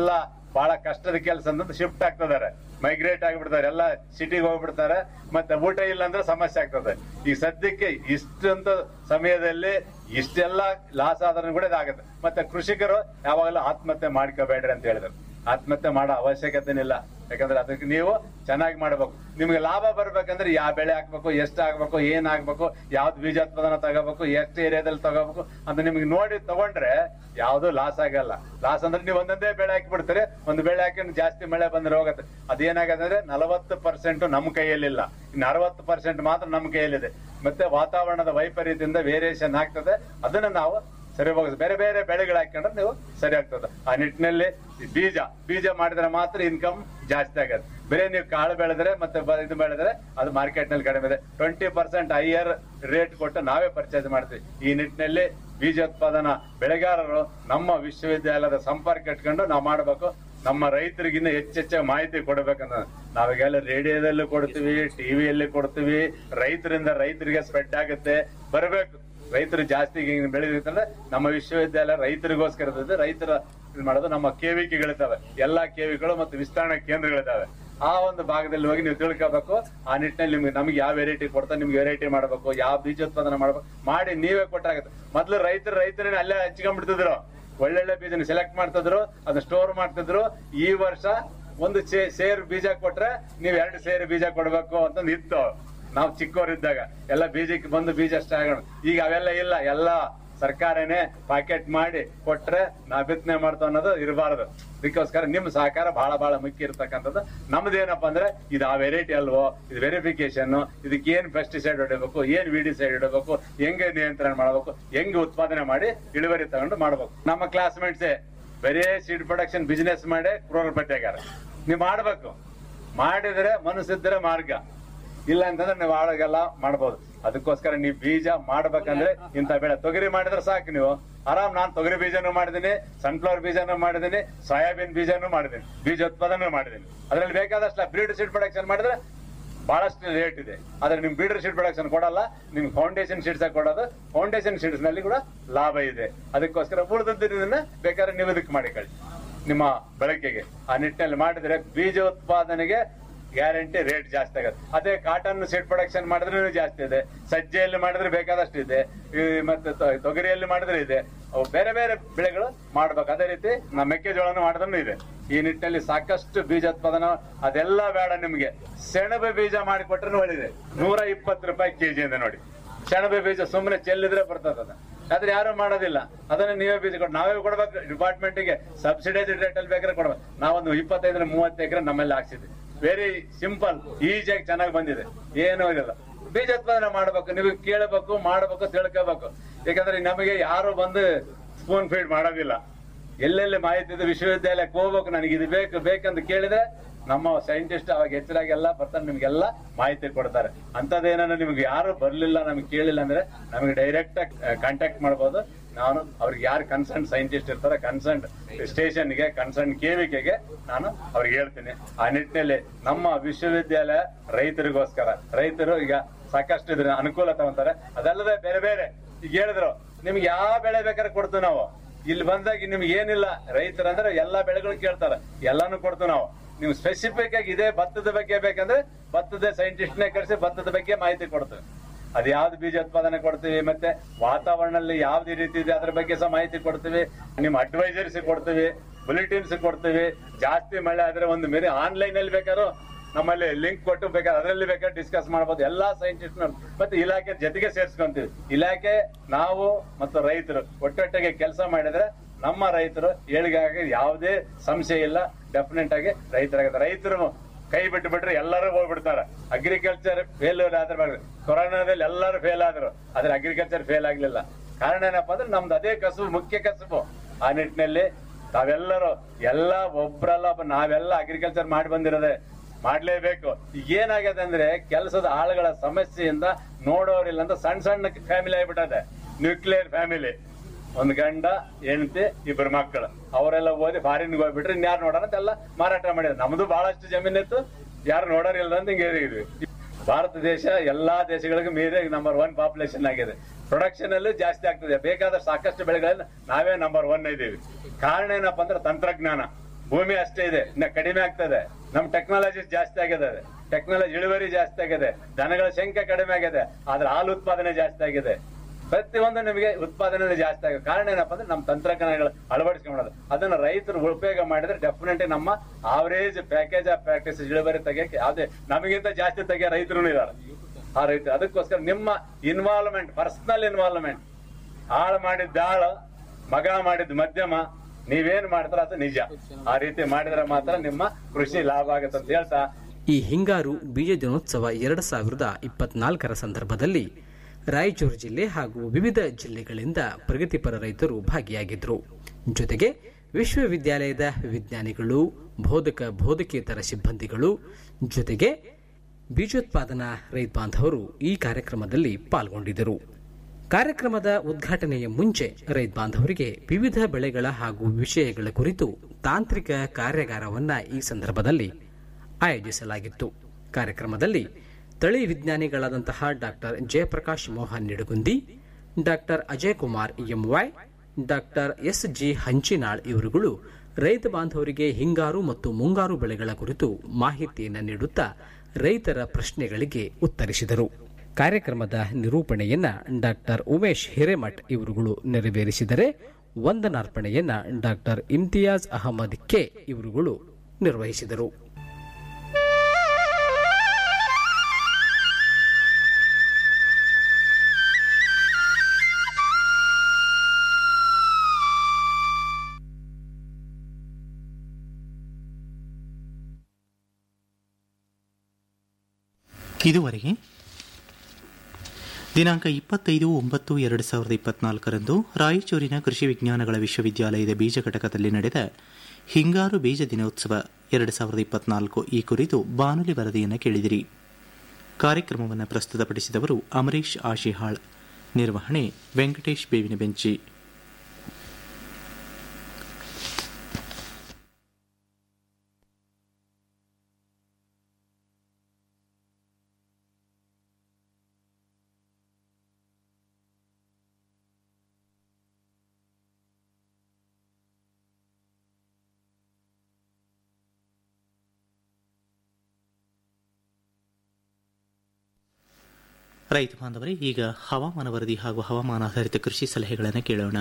S15: ಬಹಳ ಕಷ್ಟದ ಕೆಲಸ ಅಂತ ಶಿಫ್ಟ್ ಆಗ್ತದಾರೆ ಮೈಗ್ರೇಟ್ ಆಗಿಬಿಡ್ತಾರೆ ಎಲ್ಲ ಸಿಟಿಗೆ ಹೋಗ್ಬಿಡ್ತಾರೆ ಮತ್ತೆ ಊಟ ಇಲ್ಲ ಅಂದ್ರೆ ಸಮಸ್ಯೆ ಆಗ್ತದೆ ಈಗ ಸದ್ಯಕ್ಕೆ ಇಷ್ಟೊಂದು ಸಮಯದಲ್ಲಿ ಇಷ್ಟೆಲ್ಲ ಲಾಸ್ ಆದ್ರೂ ಕೂಡ ಇದಾಗುತ್ತೆ ಮತ್ತೆ ಕೃಷಿಕರು ಯಾವಾಗಲೂ ಆತ್ಮಹತ್ಯೆ ಮಾಡ್ಕೋಬೇಡ್ರಿ ಅಂತ ಹೇಳಿದ್ರು ಆತ್ಮಹತ್ಯೆ ಮಾಡೋ ಅವಶ್ಯಕತೆನಿಲ್ಲ ಯಾಕಂದ್ರೆ ಅದಕ್ಕೆ ನೀವು ಚೆನ್ನಾಗಿ ಮಾಡ್ಬೇಕು ನಿಮ್ಗೆ ಲಾಭ ಬರ್ಬೇಕಂದ್ರೆ ಯಾವ ಬೆಳೆ ಹಾಕ್ಬೇಕು ಎಷ್ಟು ಹಾಕ್ಬೇಕು ಏನ್ ಹಾಕ್ಬೇಕು ಯಾವ್ದು ಬೀಜೋತ್ಪಾದನ ತಗೋಬೇಕು ಎಷ್ಟು ಏರಿಯಾದಲ್ಲಿ ತಗೋಬೇಕು ಅಂತ ನಿಮ್ಗೆ ನೋಡಿ ತಗೊಂಡ್ರೆ ಯಾವ್ದು ಲಾಸ್ ಆಗಲ್ಲ ಲಾಸ್ ಅಂದ್ರೆ ನೀವು ಒಂದೊಂದೇ ಬೆಳೆ ಹಾಕಿ ಬಿಡ್ತೀರಿ ಒಂದು ಬೆಳೆ ಹಾಕಿ ಜಾಸ್ತಿ ಮಳೆ ಬಂದ್ರೆ ಹೋಗುತ್ತೆ ಅದೇನಾಗತ್ತೆ ಅಂದ್ರೆ ನಲವತ್ತು ಪರ್ಸೆಂಟ್ ನಮ್ಮ ಕೈಯಲ್ಲಿಲ್ಲ ಇನ್ನು ಅರವತ್ತು ಪರ್ಸೆಂಟ್ ಮಾತ್ರ ನಮ್ಮ ಕೈಯಲ್ಲಿದೆ ಮತ್ತೆ ವಾತಾವರಣದ ವೈಪರೀತ್ಯದಿಂದ ವೇರಿಯೇಷನ್ ಆಗ್ತದೆ ಅದನ್ನ ನಾವು ಸರಿ ಹೋಗುತ್ತೆ ಬೇರೆ ಬೇರೆ ಬೆಳೆಗಳು ಹಾಕೊಂಡ್ರೆ ನೀವು ಸರಿ ಆಗ್ತದೆ ಆ ನಿಟ್ಟಿನಲ್ಲಿ ಈ ಬೀಜ ಬೀಜ ಮಾಡಿದ್ರೆ ಮಾತ್ರ ಇನ್ಕಮ್ ಜಾಸ್ತಿ ಆಗತ್ತೆ ಬೇರೆ ನೀವು ಕಾಳು ಬೆಳೆದ್ರೆ ಮತ್ತೆ ಬ- ಇದು ಬೆಳೆದ್ರೆ ಅದು ಮಾರ್ಕೆಟ್ ನಲ್ಲಿ ಕಡಿಮೆ ಇದೆ ಟ್ವೆಂಟಿ ಪರ್ಸೆಂಟ್ ಹೈಯರ್ ರೇಟ್ ಕೊಟ್ಟು ನಾವೇ ಪರ್ಚೇಸ್ ಮಾಡ್ತೀವಿ ಈ ನಿಟ್ಟಿನಲ್ಲಿ ಬೀಜೋತ್ಪಾದನಾ ಬೆಳೆಗಾರರು ನಮ್ಮ ವಿಶ್ವವಿದ್ಯಾಲಯದ ಸಂಪರ್ಕ ಇಟ್ಕೊಂಡು ನಾವು ಮಾಡಬೇಕು ನಮ್ಮ ರೈತರಿಗಿನ್ನ ಹೆಚ್ಚೆಚ್ಚ ಮಾಹಿತಿ ಕೊಡಬೇಕಂತ ನಾವೀಗೆಲ್ಲ ರೇಡಿಯೋದಲ್ಲೂ ಕೊಡ್ತೀವಿ ಟಿವಿಯಲ್ಲಿ ಕೊಡ್ತೀವಿ ರೈತರಿಂದ ರೈತರಿಗೆ ಸ್ಪ್ರೆಡ್ ಆಗುತ್ತೆ ಬರಬೇಕು ರೈತರು ಜಾಸ್ತಿ ಹಿಂಗ್ ಬೆಳೆದಿರ್ತಂದ್ರೆ ನಮ್ಮ ವಿಶ್ವವಿದ್ಯಾಲಯ ರೈತರಿಗೋಸ್ಕರ ಇರ್ತದೆ ರೈತರ ಇದ್ ಮಾಡೋದು ನಮ್ಮ ಕೇವಿಕೆಗಳಿದ್ದಾವೆ ಎಲ್ಲಾ ಕೇವಿಗಳು ಮತ್ತು ವಿಸ್ತರಣಾ ಕೇಂದ್ರಗಳಿದ್ದಾವೆ ಆ ಒಂದು ಭಾಗದಲ್ಲಿ ಹೋಗಿ ನೀವು ತಿಳ್ಕೋಬೇಕು ಆ ನಿಟ್ಟಿನಲ್ಲಿ ನಿಮ್ಗೆ ನಮ್ಗೆ ಯಾವ ವೆರೈಟಿ ಕೊಡ್ತಾ ನಿಮ್ಗೆ ವೆರೈಟಿ ಮಾಡಬೇಕು ಯಾವ ಬೀಜೋತ್ಪಾದನೆ ಮಾಡ್ಬೇಕು ಮಾಡಿ ನೀವೇ ಕೊಟ್ಟಾಗುತ್ತೆ ಮೊದ್ಲು ರೈತರು ರೈತರನ್ನ ಅಲ್ಲೇ ಹಚ್ಕೊಂಡ್ಬಿಡ್ತಿದ್ರು ಒಳ್ಳೊಳ್ಳೆ ಬೀಜನ ಸೆಲೆಕ್ಟ್ ಮಾಡ್ತಿದ್ರು ಅದನ್ನ ಸ್ಟೋರ್ ಮಾಡ್ತಿದ್ರು ಈ ವರ್ಷ ಒಂದು ಚೇ- ಸೇರು ಬೀಜ ಕೊಟ್ರೆ ನೀವ್ ಎರಡು ಸೇರು ಬೀಜ ಕೊಡ್ಬೇಕು ಅಂತಂದ್ ಇತ್ತು ನಾವು ಚಿಕ್ಕವರಿದ್ದಾಗ ಎಲ್ಲ ಬೀಜಕ್ಕೆ ಬಂದು ಬೀಜ ಅಷ್ಟೇ ಆಗೋಣ ಈಗ ಅವೆಲ್ಲ ಇಲ್ಲ ಎಲ್ಲ ಸರ್ಕಾರನೇ ಪಾಕೆಟ್ ಮಾಡಿ ಕೊಟ್ರೆ ನಾ ಬಿತ್ತನೆ ಮಾಡ್ತಾವ ಅನ್ನೋದು ಇರಬಾರದು ಅದಕ್ಕೋಸ್ಕರ ನಿಮ್ ಸಹಕಾರ ಬಹಳ ಬಹಳ ಮುಖ್ಯ ಇರ್ತಕ್ಕಂಥದ್ದು ನಮ್ದೇನಪ್ಪ ಅಂದ್ರೆ ಇದು ಆ ವೆರೈಟಿ ಅಲ್ವೋ ಇದು ವೆರಿಫಿಕೇಶನ್ ಇದಕ್ಕೆ ಏನ್ ಪೆಸ್ಟಿಸೈಡ್ ಹೊಡಿಬೇಕು ಏನ್ ವಿಡಿಸೈಡ್ ಇಡಬೇಕು ಹೆಂಗೆ ನಿಯಂತ್ರಣ ಮಾಡಬೇಕು ಹೆಂಗೆ ಉತ್ಪಾದನೆ ಮಾಡಿ ಇಳುವರಿ ತಗೊಂಡು ಮಾಡ್ಬೇಕು ನಮ್ಮ ಕ್ಲಾಸ್ಮೇಟ್ಸೇ ಬರೇ ಸೀಡ್ ಪ್ರೊಡಕ್ಷನ್ ಬಿಸಿನೆಸ್ ಮಾಡಿ ಕ್ರೋರ್ ಬಟ್ಟೆಗಾರ ನೀವು ಮಾಡ್ಬೇಕು ಮಾಡಿದ್ರೆ ಮನಸ್ಸಿದ್ರೆ ಮಾರ್ಗ ಇಲ್ಲ ಅಂತಂದ್ರೆ ನೀವು ಆಳಗೆಲ್ಲ ಮಾಡ್ಬೋದು ಅದಕ್ಕೋಸ್ಕರ ನೀವು ಬೀಜ ಮಾಡ್ಬೇಕಂದ್ರೆ ಇಂಥ ಬೆಳೆ ತೊಗರಿ ಮಾಡಿದ್ರೆ ಸಾಕು ನೀವು ಆರಾಮ್ ನಾನ್ ತೊಗರಿ ಬೀಜನೂ ಮಾಡಿದೀನಿ ಸನ್ಫ್ಲವರ್ ಬೀಜನೂ ಮಾಡಿದೀನಿ ಸೋಯಾಬೀನ್ ಬೀಜನೂ ಮಾಡಿದೀನಿ ಬೀಜ ಉತ್ಪಾದನೆ ಮಾಡಿದೀನಿ ಅದ್ರಲ್ಲಿ ಬೇಕಾದಷ್ಟು ಬ್ರೀಡ್ ಸೀಡ್ ಪ್ರೊಡಕ್ಷನ್ ಮಾಡಿದ್ರೆ ಬಹಳಷ್ಟು ರೇಟ್ ಇದೆ ಆದ್ರೆ ನಿಮ್ ಬೀಡರ್ ಶೀಟ್ ಪ್ರೊಡಕ್ಷನ್ ಕೊಡಲ್ಲ ನಿಮ್ಗೆ ಫೌಂಡೇಶನ್ ಶೀಟ್ಸ್ ಕೊಡೋದು ಫೌಂಡೇಶನ್ ಶೀಟ್ಸ್ ನಲ್ಲಿ ಕೂಡ ಲಾಭ ಇದೆ ಅದಕ್ಕೋಸ್ಕರ ಉಳಿದದ್ದನ್ನ ಬೇಕಾದ್ರೆ ನೀವು ಇದಕ್ಕೆ ಮಾಡಿಕೊಳ್ಳಿ ನಿಮ್ಮ ಬಳಕೆಗೆ ಆ ನಿಟ್ಟಿನಲ್ಲಿ ಮಾಡಿದ್ರೆ ಬೀಜ ಉತ್ಪಾದನೆಗೆ ಗ್ಯಾರಂಟಿ ರೇಟ್ ಜಾಸ್ತಿ ಆಗುತ್ತೆ ಅದೇ ಕಾಟನ್ ಸೀಡ್ ಪ್ರೊಡಕ್ಷನ್ ಮಾಡಿದ್ರೆ ಜಾಸ್ತಿ ಇದೆ ಸಜ್ಜೆಯಲ್ಲಿ ಮಾಡಿದ್ರೆ ಬೇಕಾದಷ್ಟು ಇದೆ ಈ ಮತ್ತೆ ತೊ- ತೊಗರಿಯಲ್ಲಿ ಮಾಡಿದ್ರೆ ಇದೆ ಅವು ಬೇರೆ ಬೇರೆ ಬೆಳೆಗಳು ಮಾಡ್ಬೇಕು ಅದೇ ರೀತಿ ನಮ್ಮ ಮೆಕ್ಕೆಜೋಳನು ಮಾಡಿದ್ರು ಇದೆ ಈ ನಿಟ್ಟಿನಲ್ಲಿ ಸಾಕಷ್ಟು ಬೀಜೋತ್ಪಾದನ ಅದೆಲ್ಲ ಬೇಡ ನಿಮ್ಗೆ ಸೆಣಬೆ ಬೀಜ ಮಾಡಿಕೊಟ್ರೆ ಒಳ್ಳೆದೆ ನೂರ ಇಪ್ಪತ್ತು ರೂಪಾಯಿ ಕೆಜಿ ಇದೆ ನೋಡಿ ಸೆಣಬೆ ಬೀಜ ಸುಮ್ಮನೆ ಚೆಲ್ಲಿದ್ರೆ ಬರ್ತದ ಅದ ಆದ್ರೆ ಯಾರು ಮಾಡೋದಿಲ್ಲ ಅದನ್ನ ನೀವೇ ಬೀಜ ಕೊಟ್ಟು ನಾವೇ ಕೊಡ್ಬೇಕು ಡಿಪಾರ್ಟ್ಮೆಂಟ್ ಗೆ ಸಬ್ಸಿಡೈಸ್ ರೇಟ್ ಅಲ್ಲಿ ಬೇಕಾದ್ರೆ ಕೊಡ್ಬೇಕು ನಾವೊಂದು ಇಪ್ಪತ್ತೈದರ ಮೂವತ್ತು ಎಕರೆ ನಮ್ಮಲ್ಲಿ ಹಾಕ್ಸಿದ್ವಿ ವೆರಿ ಸಿಂಪಲ್ ಈಸಿಯಾಗಿ ಚೆನ್ನಾಗಿ ಬಂದಿದೆ ಏನೂ ಇಲ್ಲ ಬೀಜೋತ್ಪಾದನೆ ಮಾಡ್ಬೇಕು ನೀವು ಕೇಳಬೇಕು ಮಾಡಬೇಕು ತಿಳ್ಕೋಬೇಕು ಯಾಕಂದ್ರೆ ನಮಗೆ ಯಾರು ಬಂದು ಸ್ಪೂನ್ ಫೀಡ್ ಮಾಡೋದಿಲ್ಲ ಎಲ್ಲೆಲ್ಲಿ ಮಾಹಿತಿ ಇದೆ ವಿಶ್ವವಿದ್ಯಾಲಯಕ್ಕೆ ಹೋಗ್ಬೇಕು ನನಗೆ ಇದು ಬೇಕು ಬೇಕಂತ ಕೇಳಿದ್ರೆ ನಮ್ಮ ಸೈಂಟಿಸ್ಟ್ ಅವಾಗ ಹೆಚ್ಚರಾಗಿ ಎಲ್ಲ ಬರ್ತಾರೆ ನಿಮ್ಗೆಲ್ಲ ಮಾಹಿತಿ ಕೊಡ್ತಾರೆ ಅಂತದೇನ ನಿಮ್ಗೆ ಯಾರು ಬರ್ಲಿಲ್ಲ ನಮ್ಗೆ ಕೇಳಿಲ್ಲ ಅಂದ್ರೆ ನಮಗೆ ಡೈರೆಕ್ಟ್ ಕಾಂಟ್ಯಾಕ್ಟ್ ಮಾಡ್ಬೋದು ನಾನು ಅವ್ರಿಗೆ ಯಾರು ಕನ್ಸರ್ನ್ ಸೈಂಟಿಸ್ಟ್ ಇರ್ತಾರೆ ಕನ್ಸರ್ನ್ ಸ್ಟೇಷನ್ಗೆ ಕನ್ಸರ್ನ್ ಕೇವಿಕೆಗೆ ನಾನು ಅವ್ರಿಗೆ ಹೇಳ್ತೀನಿ ಆ ನಿಟ್ಟಿನಲ್ಲಿ ನಮ್ಮ ವಿಶ್ವವಿದ್ಯಾಲಯ ರೈತರಿಗೋಸ್ಕರ ರೈತರು ಈಗ ಸಾಕಷ್ಟು ಇದ್ರ ಅನುಕೂಲ ತಗೊಂತಾರೆ ಅದಲ್ಲದೆ ಬೇರೆ ಬೇರೆ ಈಗ ಹೇಳಿದ್ರು ನಿಮ್ಗೆ ಯಾವ ಬೆಳೆ ಬೇಕಾದ್ರೆ ಕೊಡ್ತೀವಿ ನಾವು ಇಲ್ಲಿ ಬಂದಾಗ ನಿಮ್ಗೆ ಏನಿಲ್ಲ ರೈತರಂದ್ರೆ ಎಲ್ಲಾ ಬೆಳೆಗಳು ಕೇಳ್ತಾರೆ ಎಲ್ಲಾನು ಕೊಡ್ತೀವಿ ನಾವು ನೀವು ಸ್ಪೆಸಿಫಿಕ್ ಆಗಿ ಇದೇ ಭತ್ತದ ಬಗ್ಗೆ ಬೇಕಂದ್ರೆ ಭತ್ತದ ಸೈಂಟಿಸ್ಟ್ ನೇ ಕರೆಸಿ ಭತ್ತದ ಬಗ್ಗೆ ಮಾಹಿತಿ ಕೊಡ್ತೀವಿ ಅದ್ ಯಾವ್ದು ಬೀಜ ಉತ್ಪಾದನೆ ಕೊಡ್ತೀವಿ ಮತ್ತೆ ವಾತಾವರಣದಲ್ಲಿ ಯಾವ್ದು ರೀತಿ ಇದೆ ಅದ್ರ ಬಗ್ಗೆ ಸಹ ಮಾಹಿತಿ ಕೊಡ್ತೀವಿ ನಿಮ್ ಅಡ್ವೈಸರ್ಸ್ ಕೊಡ್ತೀವಿ ಬುಲೆಟಿನ್ಸ್ ಕೊಡ್ತೀವಿ ಜಾಸ್ತಿ ಮಳೆ ಆದ್ರೆ ಒಂದು ಮೇರೆ ಆನ್ಲೈನ್ ಅಲ್ಲಿ ಬೇಕಾದ್ರೂ ನಮ್ಮಲ್ಲಿ ಲಿಂಕ್ ಕೊಟ್ಟು ಬೇಕಾದ್ರೆ ಅದರಲ್ಲಿ ಬೇಕಾದ್ರೆ ಡಿಸ್ಕಸ್ ಮಾಡಬಹುದು ಎಲ್ಲಾ ಸೈಂಟಿಸ್ಟ್ ಮತ್ತೆ ಇಲಾಖೆ ಜೊತೆಗೆ ಸೇರಿಸ್ಕೊಂತೀವಿ ಇಲಾಖೆ ನಾವು ಮತ್ತು ರೈತರು ಒಟ್ಟೊಟ್ಟಿಗೆ ಕೆಲಸ ಮಾಡಿದ್ರೆ ನಮ್ಮ ರೈತರು ಏಳಿಗೆ ಯಾವುದೇ ಸಂಶಯ ಇಲ್ಲ ಡೆಫಿನೆಟ್ ಆಗಿ ರೈತರಾಗ ರೈತರು ಕೈ ಬಿಟ್ಟು ಬಿಟ್ರೆ ಎಲ್ಲರೂ ಹೋಗ್ಬಿಡ್ತಾರೆ ಅಗ್ರಿಕಲ್ಚರ್ ಫೇಲ್ಯೂರ್ ಆದ್ರೆ ಮಾಡ್ಬೇಕು. ಕೊರೋನಾದಲ್ಲಿ ಎಲ್ಲರೂ ಫೇಲ್ ಆದ್ರು ಆದ್ರೆ ಅಗ್ರಿಕಲ್ಚರ್ ಫೇಲ್ ಆಗ್ಲಿಲ್ಲ ಕಾರಣ ಏನಪ್ಪಾ ಅಂದ್ರೆ ನಮ್ದು ಅದೇ ಕಸುಬು ಮುಖ್ಯ ಕಸುಬು ಆ ನಿಟ್ಟಿನಲ್ಲಿ ತಾವೆಲ್ಲರೂ ಎಲ್ಲ ಒಬ್ರಲ್ಲ ಒಬ್ಬ ನಾವೆಲ್ಲ ಅಗ್ರಿಕಲ್ಚರ್ ಮಾಡಿ ಬಂದಿರೋದೆ ಮಾಡ್ಲೇಬೇಕು ಈಗ ಏನಾಗಿದೆ ಅಂದ್ರೆ ಕೆಲಸದ ಆಳುಗಳ ಸಮಸ್ಯೆಯಿಂದ ನೋಡೋರಿಲ್ಲ ಅಂತ ಸಣ್ಣ ಸಣ್ಣ ಫ್ಯಾಮಿಲಿ ಆಗ್ಬಿಟ್ಟದೆ ನ್ಯೂಕ್ಲಿಯರ್ ಫ್ಯಾಮಿಲಿ ಒಂದ್ ಗಂಡ ಹೆಂಡತಿ ಇಬ್ಬರು ಮಕ್ಕಳು ಅವರೆಲ್ಲ ಓದಿ ಫಾರಿನ್ಗೆ ಹೋಗ್ಬಿಟ್ರೆ ಇನ್ಯಾರು ನೋಡೋಣ ಅಂತ ಎಲ್ಲ ಮಾರಾಟ ಮಾಡಿದ್ರು ನಮ್ದು ಬಹಳಷ್ಟು ಜಮೀನಿತ್ತು ಯಾರು ನೋಡೋರಿಲ್ಲ ಅಂತ ಹಿಂಗೆ ಇದ್ವಿ ಭಾರತ ದೇಶ ಎಲ್ಲಾ ದೇಶಗಳಿಗೂ ಮೀರಿ ನಂಬರ್ ಒನ್ ಪಾಪ್ಯುಲೇಷನ್ ಆಗಿದೆ ಪ್ರೊಡಕ್ಷನ್ ಅಲ್ಲೂ ಜಾಸ್ತಿ ಆಗ್ತದೆ ಬೇಕಾದ ಸಾಕಷ್ಟು ಬೆಳೆಗಳಲ್ಲಿ ನಾವೇ ನಂಬರ್ ಒನ್ ಇದ್ದೀವಿ ಕಾರಣ ಏನಪ್ಪಾ ಅಂದ್ರೆ ತಂತ್ರಜ್ಞಾನ ಭೂಮಿ ಅಷ್ಟೇ ಇದೆ ಇನ್ನ ಕಡಿಮೆ ಆಗ್ತದೆ ನಮ್ ಟೆಕ್ನಾಲಜಿ ಜಾಸ್ತಿ ಆಗಿದೆ ಟೆಕ್ನಾಲಜಿ ಇಳುವರಿ ಜಾಸ್ತಿ ಆಗಿದೆ ದನಗಳ ಸಂಖ್ಯೆ ಕಡಿಮೆ ಆಗಿದೆ ಆದ್ರೆ ಹಾಲು ಉತ್ಪಾದನೆ ಜಾಸ್ತಿ ಆಗಿದೆ ಪ್ರತಿಯೊಂದು ನಿಮಗೆ ಉತ್ಪಾದನೆ ಜಾಸ್ತಿ ಆಗಿದೆ ಕಾರಣ ಏನಪ್ಪಾ ಅಂದ್ರೆ ನಮ್ಮ ತಂತ್ರಜ್ಞಾನಗಳು ಅಳವಡಿಸ್ಕೊಳ್ಳೋದು ಅದನ್ನ ರೈತರು ಉಪಯೋಗ ಮಾಡಿದ್ರೆ ಡೆಫಿನೆಟ್ ನಮ್ಮ ಆವರೇಜ್ ಪ್ಯಾಕೇಜ್ ಆಫ್ ಪ್ರಾಕ್ಟೀಸ್ ಇಳುವರಿ ತೆಗಿಯಕ್ಕೆ ಯಾವ್ದೇ ನಮಗಿಂತ ಜಾಸ್ತಿ ತೆಗಿಯೋ ರೈತರು ಇದಾರೆ ಆ ರೈತರು ಅದಕ್ಕೋಸ್ಕರ ನಿಮ್ಮ ಇನ್ವಾಲ್ವ್ಮೆಂಟ್ ಪರ್ಸನಲ್ ಇನ್ವಾಲ್ವ್ಮೆಂಟ್ ಹಾಳು ಮಾಡಿದ್ದ ಆಳು ಮಗ ಮಾಡಿದ ಮಧ್ಯಮ ನೀವೇನ್ ಮಾಡ್ತಾರ ಅದು ನಿಜ ಆ ರೀತಿ ಮಾಡಿದ್ರೆ ಮಾತ್ರ ನಿಮ್ಮ ಕೃಷಿ ಲಾಭ ಆಗುತ್ತೆ ಅಂತ ಹೇಳ್ತಾ
S11: ಈ ಹಿಂಗಾರು ಬೀಜ ದಿನೋತ್ಸವ ಎರಡು ಸಾವಿರದ ಇಪ್ಪತ್ನಾಲ್ಕರ ಸಂದರ್ಭದಲ್ಲಿ ರಾಯಚೂರು ಜಿಲ್ಲೆ ಹಾಗೂ ವಿವಿಧ ಜಿಲ್ಲೆಗಳಿಂದ ಪ್ರಗತಿಪರ ರೈತರು ಭಾಗಿಯಾಗಿದ್ದರು ಜೊತೆಗೆ ವಿಶ್ವವಿದ್ಯಾಲಯದ ವಿಜ್ಞಾನಿಗಳು ಬೋಧಕ ಬೋಧಕೇತರ ಸಿಬ್ಬಂದಿಗಳು ಜೊತೆಗೆ ಬೀಜೋತ್ಪಾದನಾ ರೈತ ಬಾಂಧವರು ಈ ಕಾರ್ಯಕ್ರಮದಲ್ಲಿ ಪಾಲ್ಗೊಂಡಿದ್ದರು ಕಾರ್ಯಕ್ರಮದ ಉದ್ಘಾಟನೆಯ ಮುಂಚೆ ರೈತ ಬಾಂಧವರಿಗೆ ವಿವಿಧ ಬೆಳೆಗಳ ಹಾಗೂ ವಿಷಯಗಳ ಕುರಿತು ತಾಂತ್ರಿಕ ಕಾರ್ಯಾಗಾರವನ್ನ ಈ ಸಂದರ್ಭದಲ್ಲಿ ಆಯೋಜಿಸಲಾಗಿತ್ತು ಕಾರ್ಯಕ್ರಮದಲ್ಲಿ ತಳಿ ವಿಜ್ಞಾನಿಗಳಾದಂತಹ doctor Jayaprakash Mohan Nidagundi doctor Ajay Kumar M Y doctor S G Hanchinal ಇವರುಗಳು ರೈತ ಬಾಂಧವರಿಗೆ ಹಿಂಗಾರು ಮತ್ತು ಮುಂಗಾರು ಬೆಳೆಗಳ ಕುರಿತು ಮಾಹಿತಿಯನ್ನು ನೀಡುತ್ತಾ ರೈತರ ಪ್ರಶ್ನೆಗಳಿಗೆ ಉತ್ತರಿಸಿದರು ಕಾರ್ಯಕ್ರಮದ ನಿರೂಪಣೆಯನ್ನ ಡಾಕ್ಟರ್ ಉಮೇಶ್ ಹಿರೇಮಠ್ ಇವರುಗಳು ನೆರವೇರಿಸಿದರೆ ವಂದನಾರ್ಪಣೆಯನ್ನ ಡಾಕ್ಟರ್ ಇಮ್ತಿಯಾಜ್ ಅಹಮದ್ ಕೆ ಇವರುಗಳು ನಿರ್ವಹಿಸಿದರು
S7: ಇದುವರೆಗೆ ದಿನಾಂಕ ಇಪ್ಪತ್ತೈದು ಒಂಬತ್ತು ಎರಡು ಸಾವಿರದ ಇಪ್ಪತ್ನಾಲ್ಕರಂದು ರಾಯಚೂರಿನ ಕೃಷಿ ವಿಜ್ಞಾನಗಳ ವಿಶ್ವವಿದ್ಯಾಲಯದ ಬೀಜ ಘಟಕದಲ್ಲಿ ನಡೆದ ಹಿಂಗಾರು ಬೀಜ ದಿನೋತ್ಸವ ಎರಡು ಸಾವಿರದ ಇಪ್ಪತ್ನಾಲ್ಕು ಈ ಕುರಿತು ಬಾನುಲಿ ವರದಿಯನ್ನು ಕೇಳಿದಿರಿ ಕಾರ್ಯಕ್ರಮವನ್ನು ಪ್ರಸ್ತುತಪಡಿಸಿದವರು ಅಮರೀಶ್ ಆಶಿಹಾಳ್ ನಿರ್ವಹಣೆ ವೆಂಕಟೇಶ್ ಬೇವಿನ ಬೆಂಚಿ ರೈತ ಬಾಂಧವರೇ ಈಗ ಹವಾಮಾನ ವರದಿ ಹಾಗೂ ಹವಾಮಾನ ಆಧಾರಿತ ಕೃಷಿ ಸಲಹೆಗಳನ್ನು ಕೇಳೋಣ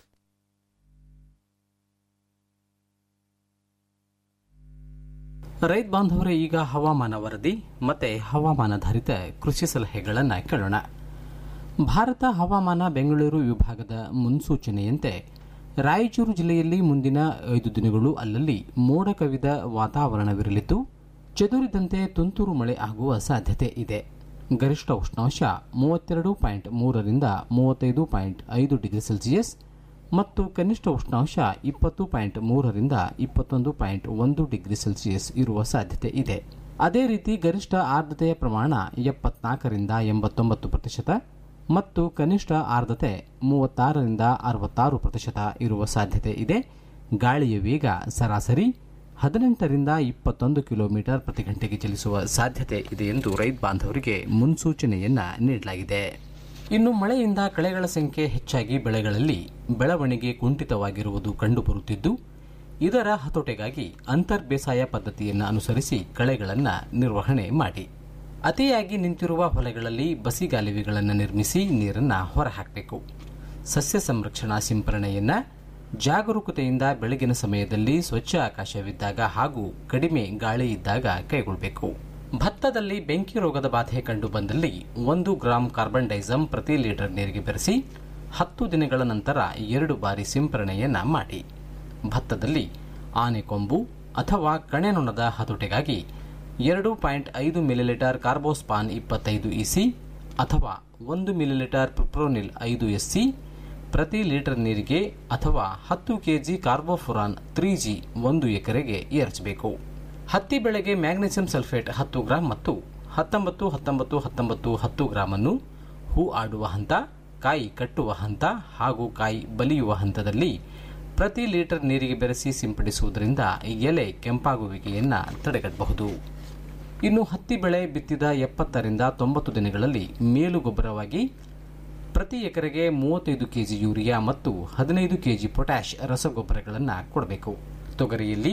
S11: ರೈತ ಬಾಂಧವರೇ ಈಗ ಹವಾಮಾನ ವರದಿ ಮತ್ತೆ ಹವಾಮಾನಾಧಾರಿತ ಕೃಷಿ ಸಲಹೆಗಳನ್ನು ಕೇಳೋಣ ಭಾರತ ಹವಾಮಾನ ಬೆಂಗಳೂರು ವಿಭಾಗದ ಮುನ್ಸೂಚನೆಯಂತೆ ರಾಯಚೂರು ಜಿಲ್ಲೆಯಲ್ಲಿ ಮುಂದಿನ ಐದು ದಿನಗಳು ಅಲ್ಲಲ್ಲಿ ಮೋಡ ಕವಿದ ವಾತಾವರಣವಿರಲಿದ್ದು ಚದುರಿದಂತೆ ತುಂತುರು ಮಳೆ ಆಗುವ ಸಾಧ್ಯತೆ ಇದೆ ಗರಿಷ್ಠ ಉಷ್ಣಾಂಶ ಮೂವತ್ತೆರಡು ಪಾಯಿಂಟ್ ಮೂರರಿಂದ ಮೂವತ್ತೈದು ಪಾಯಿಂಟ್ ಐದು ಡಿಗ್ರಿ ಸೆಲ್ಸಿಯಸ್ ಮತ್ತು ಕನಿಷ್ಠ ಉಷ್ಣಾಂಶ ಇಪ್ಪತ್ತು ಪಾಯಿಂಟ್ ಮೂರರಿಂದ ಇಪ್ಪತ್ತೊಂದು ಪಾಯಿಂಟ್ ಒಂದು ಡಿಗ್ರಿ ಸೆಲ್ಸಿಯಸ್ ಇರುವ ಸಾಧ್ಯತೆ ಇದೆ ಅದೇ ರೀತಿ ಗರಿಷ್ಠ ಆರ್ದ್ರತೆಯ ಪ್ರಮಾಣ ಎಪ್ಪತ್ನಾಲ್ಕರಿಂದ ಎಂಬತ್ತೊಂಬತ್ತು ಪ್ರತಿಶತ ಮತ್ತು ಕನಿಷ್ಠ ಆರ್ದ್ರತೆ ಮೂವತ್ತಾರರಿಂದ ಅರವತ್ತಾರು ಪ್ರತಿಶತ ಇರುವ ಸಾಧ್ಯತೆ ಇದೆ ಗಾಳಿಯ ವೇಗ ಸರಾಸರಿ ಹದಿನೆಂಟರಿಂದ ಇಪ್ಪತ್ತೊಂದು ಕಿಲೋಮೀಟರ್ ಪ್ರತಿ ಗಂಟೆಗೆ ಚಲಿಸುವ ಸಾಧ್ಯತೆ ಇದೆ ಎಂದು ರೈತ ಬಾಂಧವರಿಗೆ ಮುನ್ಸೂಚನೆಯನ್ನ ನೀಡಲಾಗಿದೆ ಇನ್ನು ಮಳೆಯಿಂದ ಕಳೆಗಳ ಸಂಖ್ಯೆ ಹೆಚ್ಚಾಗಿ ಬೆಳೆಗಳಲ್ಲಿ ಬೆಳವಣಿಗೆ ಕುಂಠಿತವಾಗಿರುವುದು ಕಂಡುಬರುತ್ತಿದ್ದು ಇದರ ಹತೋಟೆಗಾಗಿ ಅಂತರ್ ಬೇಸಾಯ ಪದ್ಧತಿಯನ್ನು ಅನುಸರಿಸಿ ಕಳೆಗಳನ್ನು ನಿರ್ವಹಣೆ ಮಾಡಿ ಅತಿಯಾಗಿ ನಿಂತಿರುವ ಹೊಲಗಳಲ್ಲಿ ಬಸಿಗಾಲುವೆಗಳನ್ನು ನಿರ್ಮಿಸಿ ನೀರನ್ನು ಹೊರಹಾಕಬೇಕು ಸಸ್ಯ ಸಂರಕ್ಷಣಾ ಸಿಂಪರಣೆಯನ್ನ ಜಾಗರೂಕತೆಯಿಂದ ಬೆಳಗಿನ ಸಮಯದಲ್ಲಿ ಸ್ವಚ್ಛ ಆಕಾಶವಿದ್ದಾಗ ಹಾಗೂ ಕಡಿಮೆ ಗಾಳಿ ಇದ್ದಾಗ ಕೈಗೊಳ್ಳಬೇಕು ಭತ್ತದಲ್ಲಿ ಬೆಂಕಿ ರೋಗದ ಬಾಧೆ ಕಂಡು ಬಂದಲ್ಲಿ ಒಂದು ಗ್ರಾಂ ಕಾರ್ಬನ್ ಡೈಸಮ್ ಪ್ರತಿ ಲೀಟರ್ ನೀರಿಗೆ ಬೆರೆಸಿ ಹತ್ತು ದಿನಗಳ ನಂತರ ಎರಡು ಬಾರಿ ಸಿಂಪರಣೆಯನ್ನ ಮಾಡಿ ಭತ್ತದಲ್ಲಿ ಆನೆಕೊಂಬು ಅಥವಾ ಕಣೆನೊಣದ ಹತೋಟೆಗಾಗಿ ಎರಡು ಪಾಯಿಂಟ್ ಐದು ಮಿಲಿಲೀಟರ್ ಕಾರ್ಬೋಸ್ಪಾನ್ ಇಪ್ಪತ್ತೈದು ಇಸಿ ಅಥವಾ ಒಂದು ಮಿಲಿಲೀಟರ್ ಪ್ರಿಪ್ರೋನಿಲ್ ಐದು ಎಸ್ಸಿ ಪ್ರತಿ ಲೀಟರ್ ನೀರಿಗೆ ಅಥವಾ ಹತ್ತು ಕೆಜಿ ಕಾರ್ಬೋಫುರಾನ್ ತ್ರೀ ಜಿ ಒಂದು ಎಕರೆಗೆ ಏರಿಸಬೇಕು ಹತ್ತಿ ಬೆಳೆಗೆ ಮ್ಯಾಗ್ನೆಸಿಯಂ ಸಲ್ಫೇಟ್ ಹತ್ತು ಗ್ರಾಂ ಮತ್ತು ಹತ್ತೊಂಬತ್ತು ಹತ್ತೊಂಬತ್ತು ಹತ್ತೊಂಬತ್ತು ಹತ್ತು ಗ್ರಾಂ ಅನ್ನು ಹೂ ಆಡುವ ಹಂತ ಕಾಯಿ ಕಟ್ಟುವ ಹಂತ ಹಾಗೂ ಕಾಯಿ ಬಲಿಯುವ ಹಂತದಲ್ಲಿ ಪ್ರತಿ ಲೀಟರ್ ನೀರಿಗೆ ಬೆರೆಸಿ ಸಿಂಪಡಿಸುವುದರಿಂದ ಎಲೆ ಕೆಂಪಾಗುವಿಕೆಯನ್ನು ತಡೆಗಟ್ಟಬಹುದು ಇನ್ನು ಹತ್ತಿ ಬೆಳೆ ಬಿತ್ತಿದ ಎಪ್ಪತ್ತರಿಂದ ತೊಂಬತ್ತು ದಿನಗಳಲ್ಲಿ ಮೇಲು ಗೊಬ್ಬರವಾಗಿ ಪ್ರತಿ ಎಕರೆಗೆ ಮೂವತ್ತೈದು ಕೆಜಿ ಯೂರಿಯಾ ಮತ್ತು ಹದಿನೈದು ಕೆಜಿ ಪೊಟ್ಯಾಷ್ ರಸಗೊಬ್ಬರಗಳನ್ನು ಕೊಡಬೇಕು ತೊಗರಿಯಲ್ಲಿ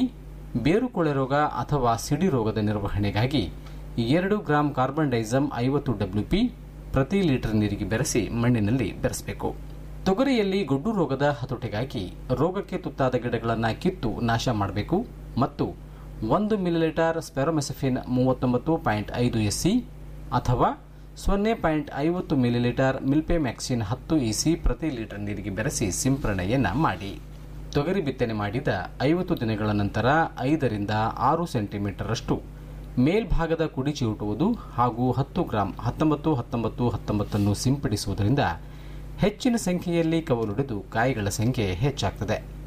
S11: ಬೇರುಕೊಳೆ ರೋಗ ಅಥವಾ ಸಿಡಿ ರೋಗದ ನಿರ್ವಹಣೆಗಾಗಿ ಎರಡು ಗ್ರಾಂ ಕಾರ್ಬನ್ ಡೈಸಮ್ ಐವತ್ತು ಡಬ್ಲ್ಯೂಪಿ ಪ್ರತಿ ಲೀಟರ್ ನೀರಿಗೆ ಬೆರೆಸಿ ಮಣ್ಣಿನಲ್ಲಿ ಬೆರೆಸಬೇಕು ತೊಗರಿಯಲ್ಲಿ ಗೊಡ್ಡು ರೋಗದ ಹತೋಟಿಗಾಗಿ ರೋಗಕ್ಕೆ ತುತ್ತಾದ ಗಿಡಗಳನ್ನು ಕಿತ್ತು ನಾಶ ಮಾಡಬೇಕು ಮತ್ತು ಒಂದು ಮಿಲಿಲೀಟರ್ ಸ್ಪೆರೋಮೆಸಫಿನ್ ಮೂವತ್ತೊಂಬತ್ತು ಪಾಯಿಂಟ್ ಐದು ಎಸ್ಸಿ ಅಥವಾ ಸೊನ್ನೆ ಪಾಯಿಂಟ್ ಐವತ್ತು ಮಿಲಿಲೀಟರ್ ಮಿಲ್ಪೆ ಮ್ಯಾಕ್ಸಿನ್ ಹತ್ತು ಇಸಿ ಪ್ರತಿ ಲೀಟರ್ ನೀರಿಗೆ ಬೆರೆಸಿ ಸಿಂಪರಣೆಯನ್ನು ಮಾಡಿ ತೊಗರಿ ಬಿತ್ತನೆ ಮಾಡಿದ ಐವತ್ತು ದಿನಗಳ ನಂತರ ಐದರಿಂದ ಆರು ಸೆಂಟಿಮೀಟರ್ ಅಷ್ಟು ಮೇಲ್ಭಾಗದ ಕುಡಿ ಚಿವುಟುವುದು ಹಾಗೂ ಹತ್ತು ಗ್ರಾಂ ಹತ್ತೊಂಬತ್ತು ಹತ್ತೊಂಬತ್ತು ಹತ್ತೊಂಬತ್ತನ್ನು ಸಿಂಪಡಿಸುವುದರಿಂದ ಹೆಚ್ಚಿನ ಸಂಖ್ಯೆಯಲ್ಲಿ ಕವಲೊಡೆದು ಕಾಯಿಗಳ ಸಂಖ್ಯೆ ಹೆಚ್ಚಾಗ್ತದೆ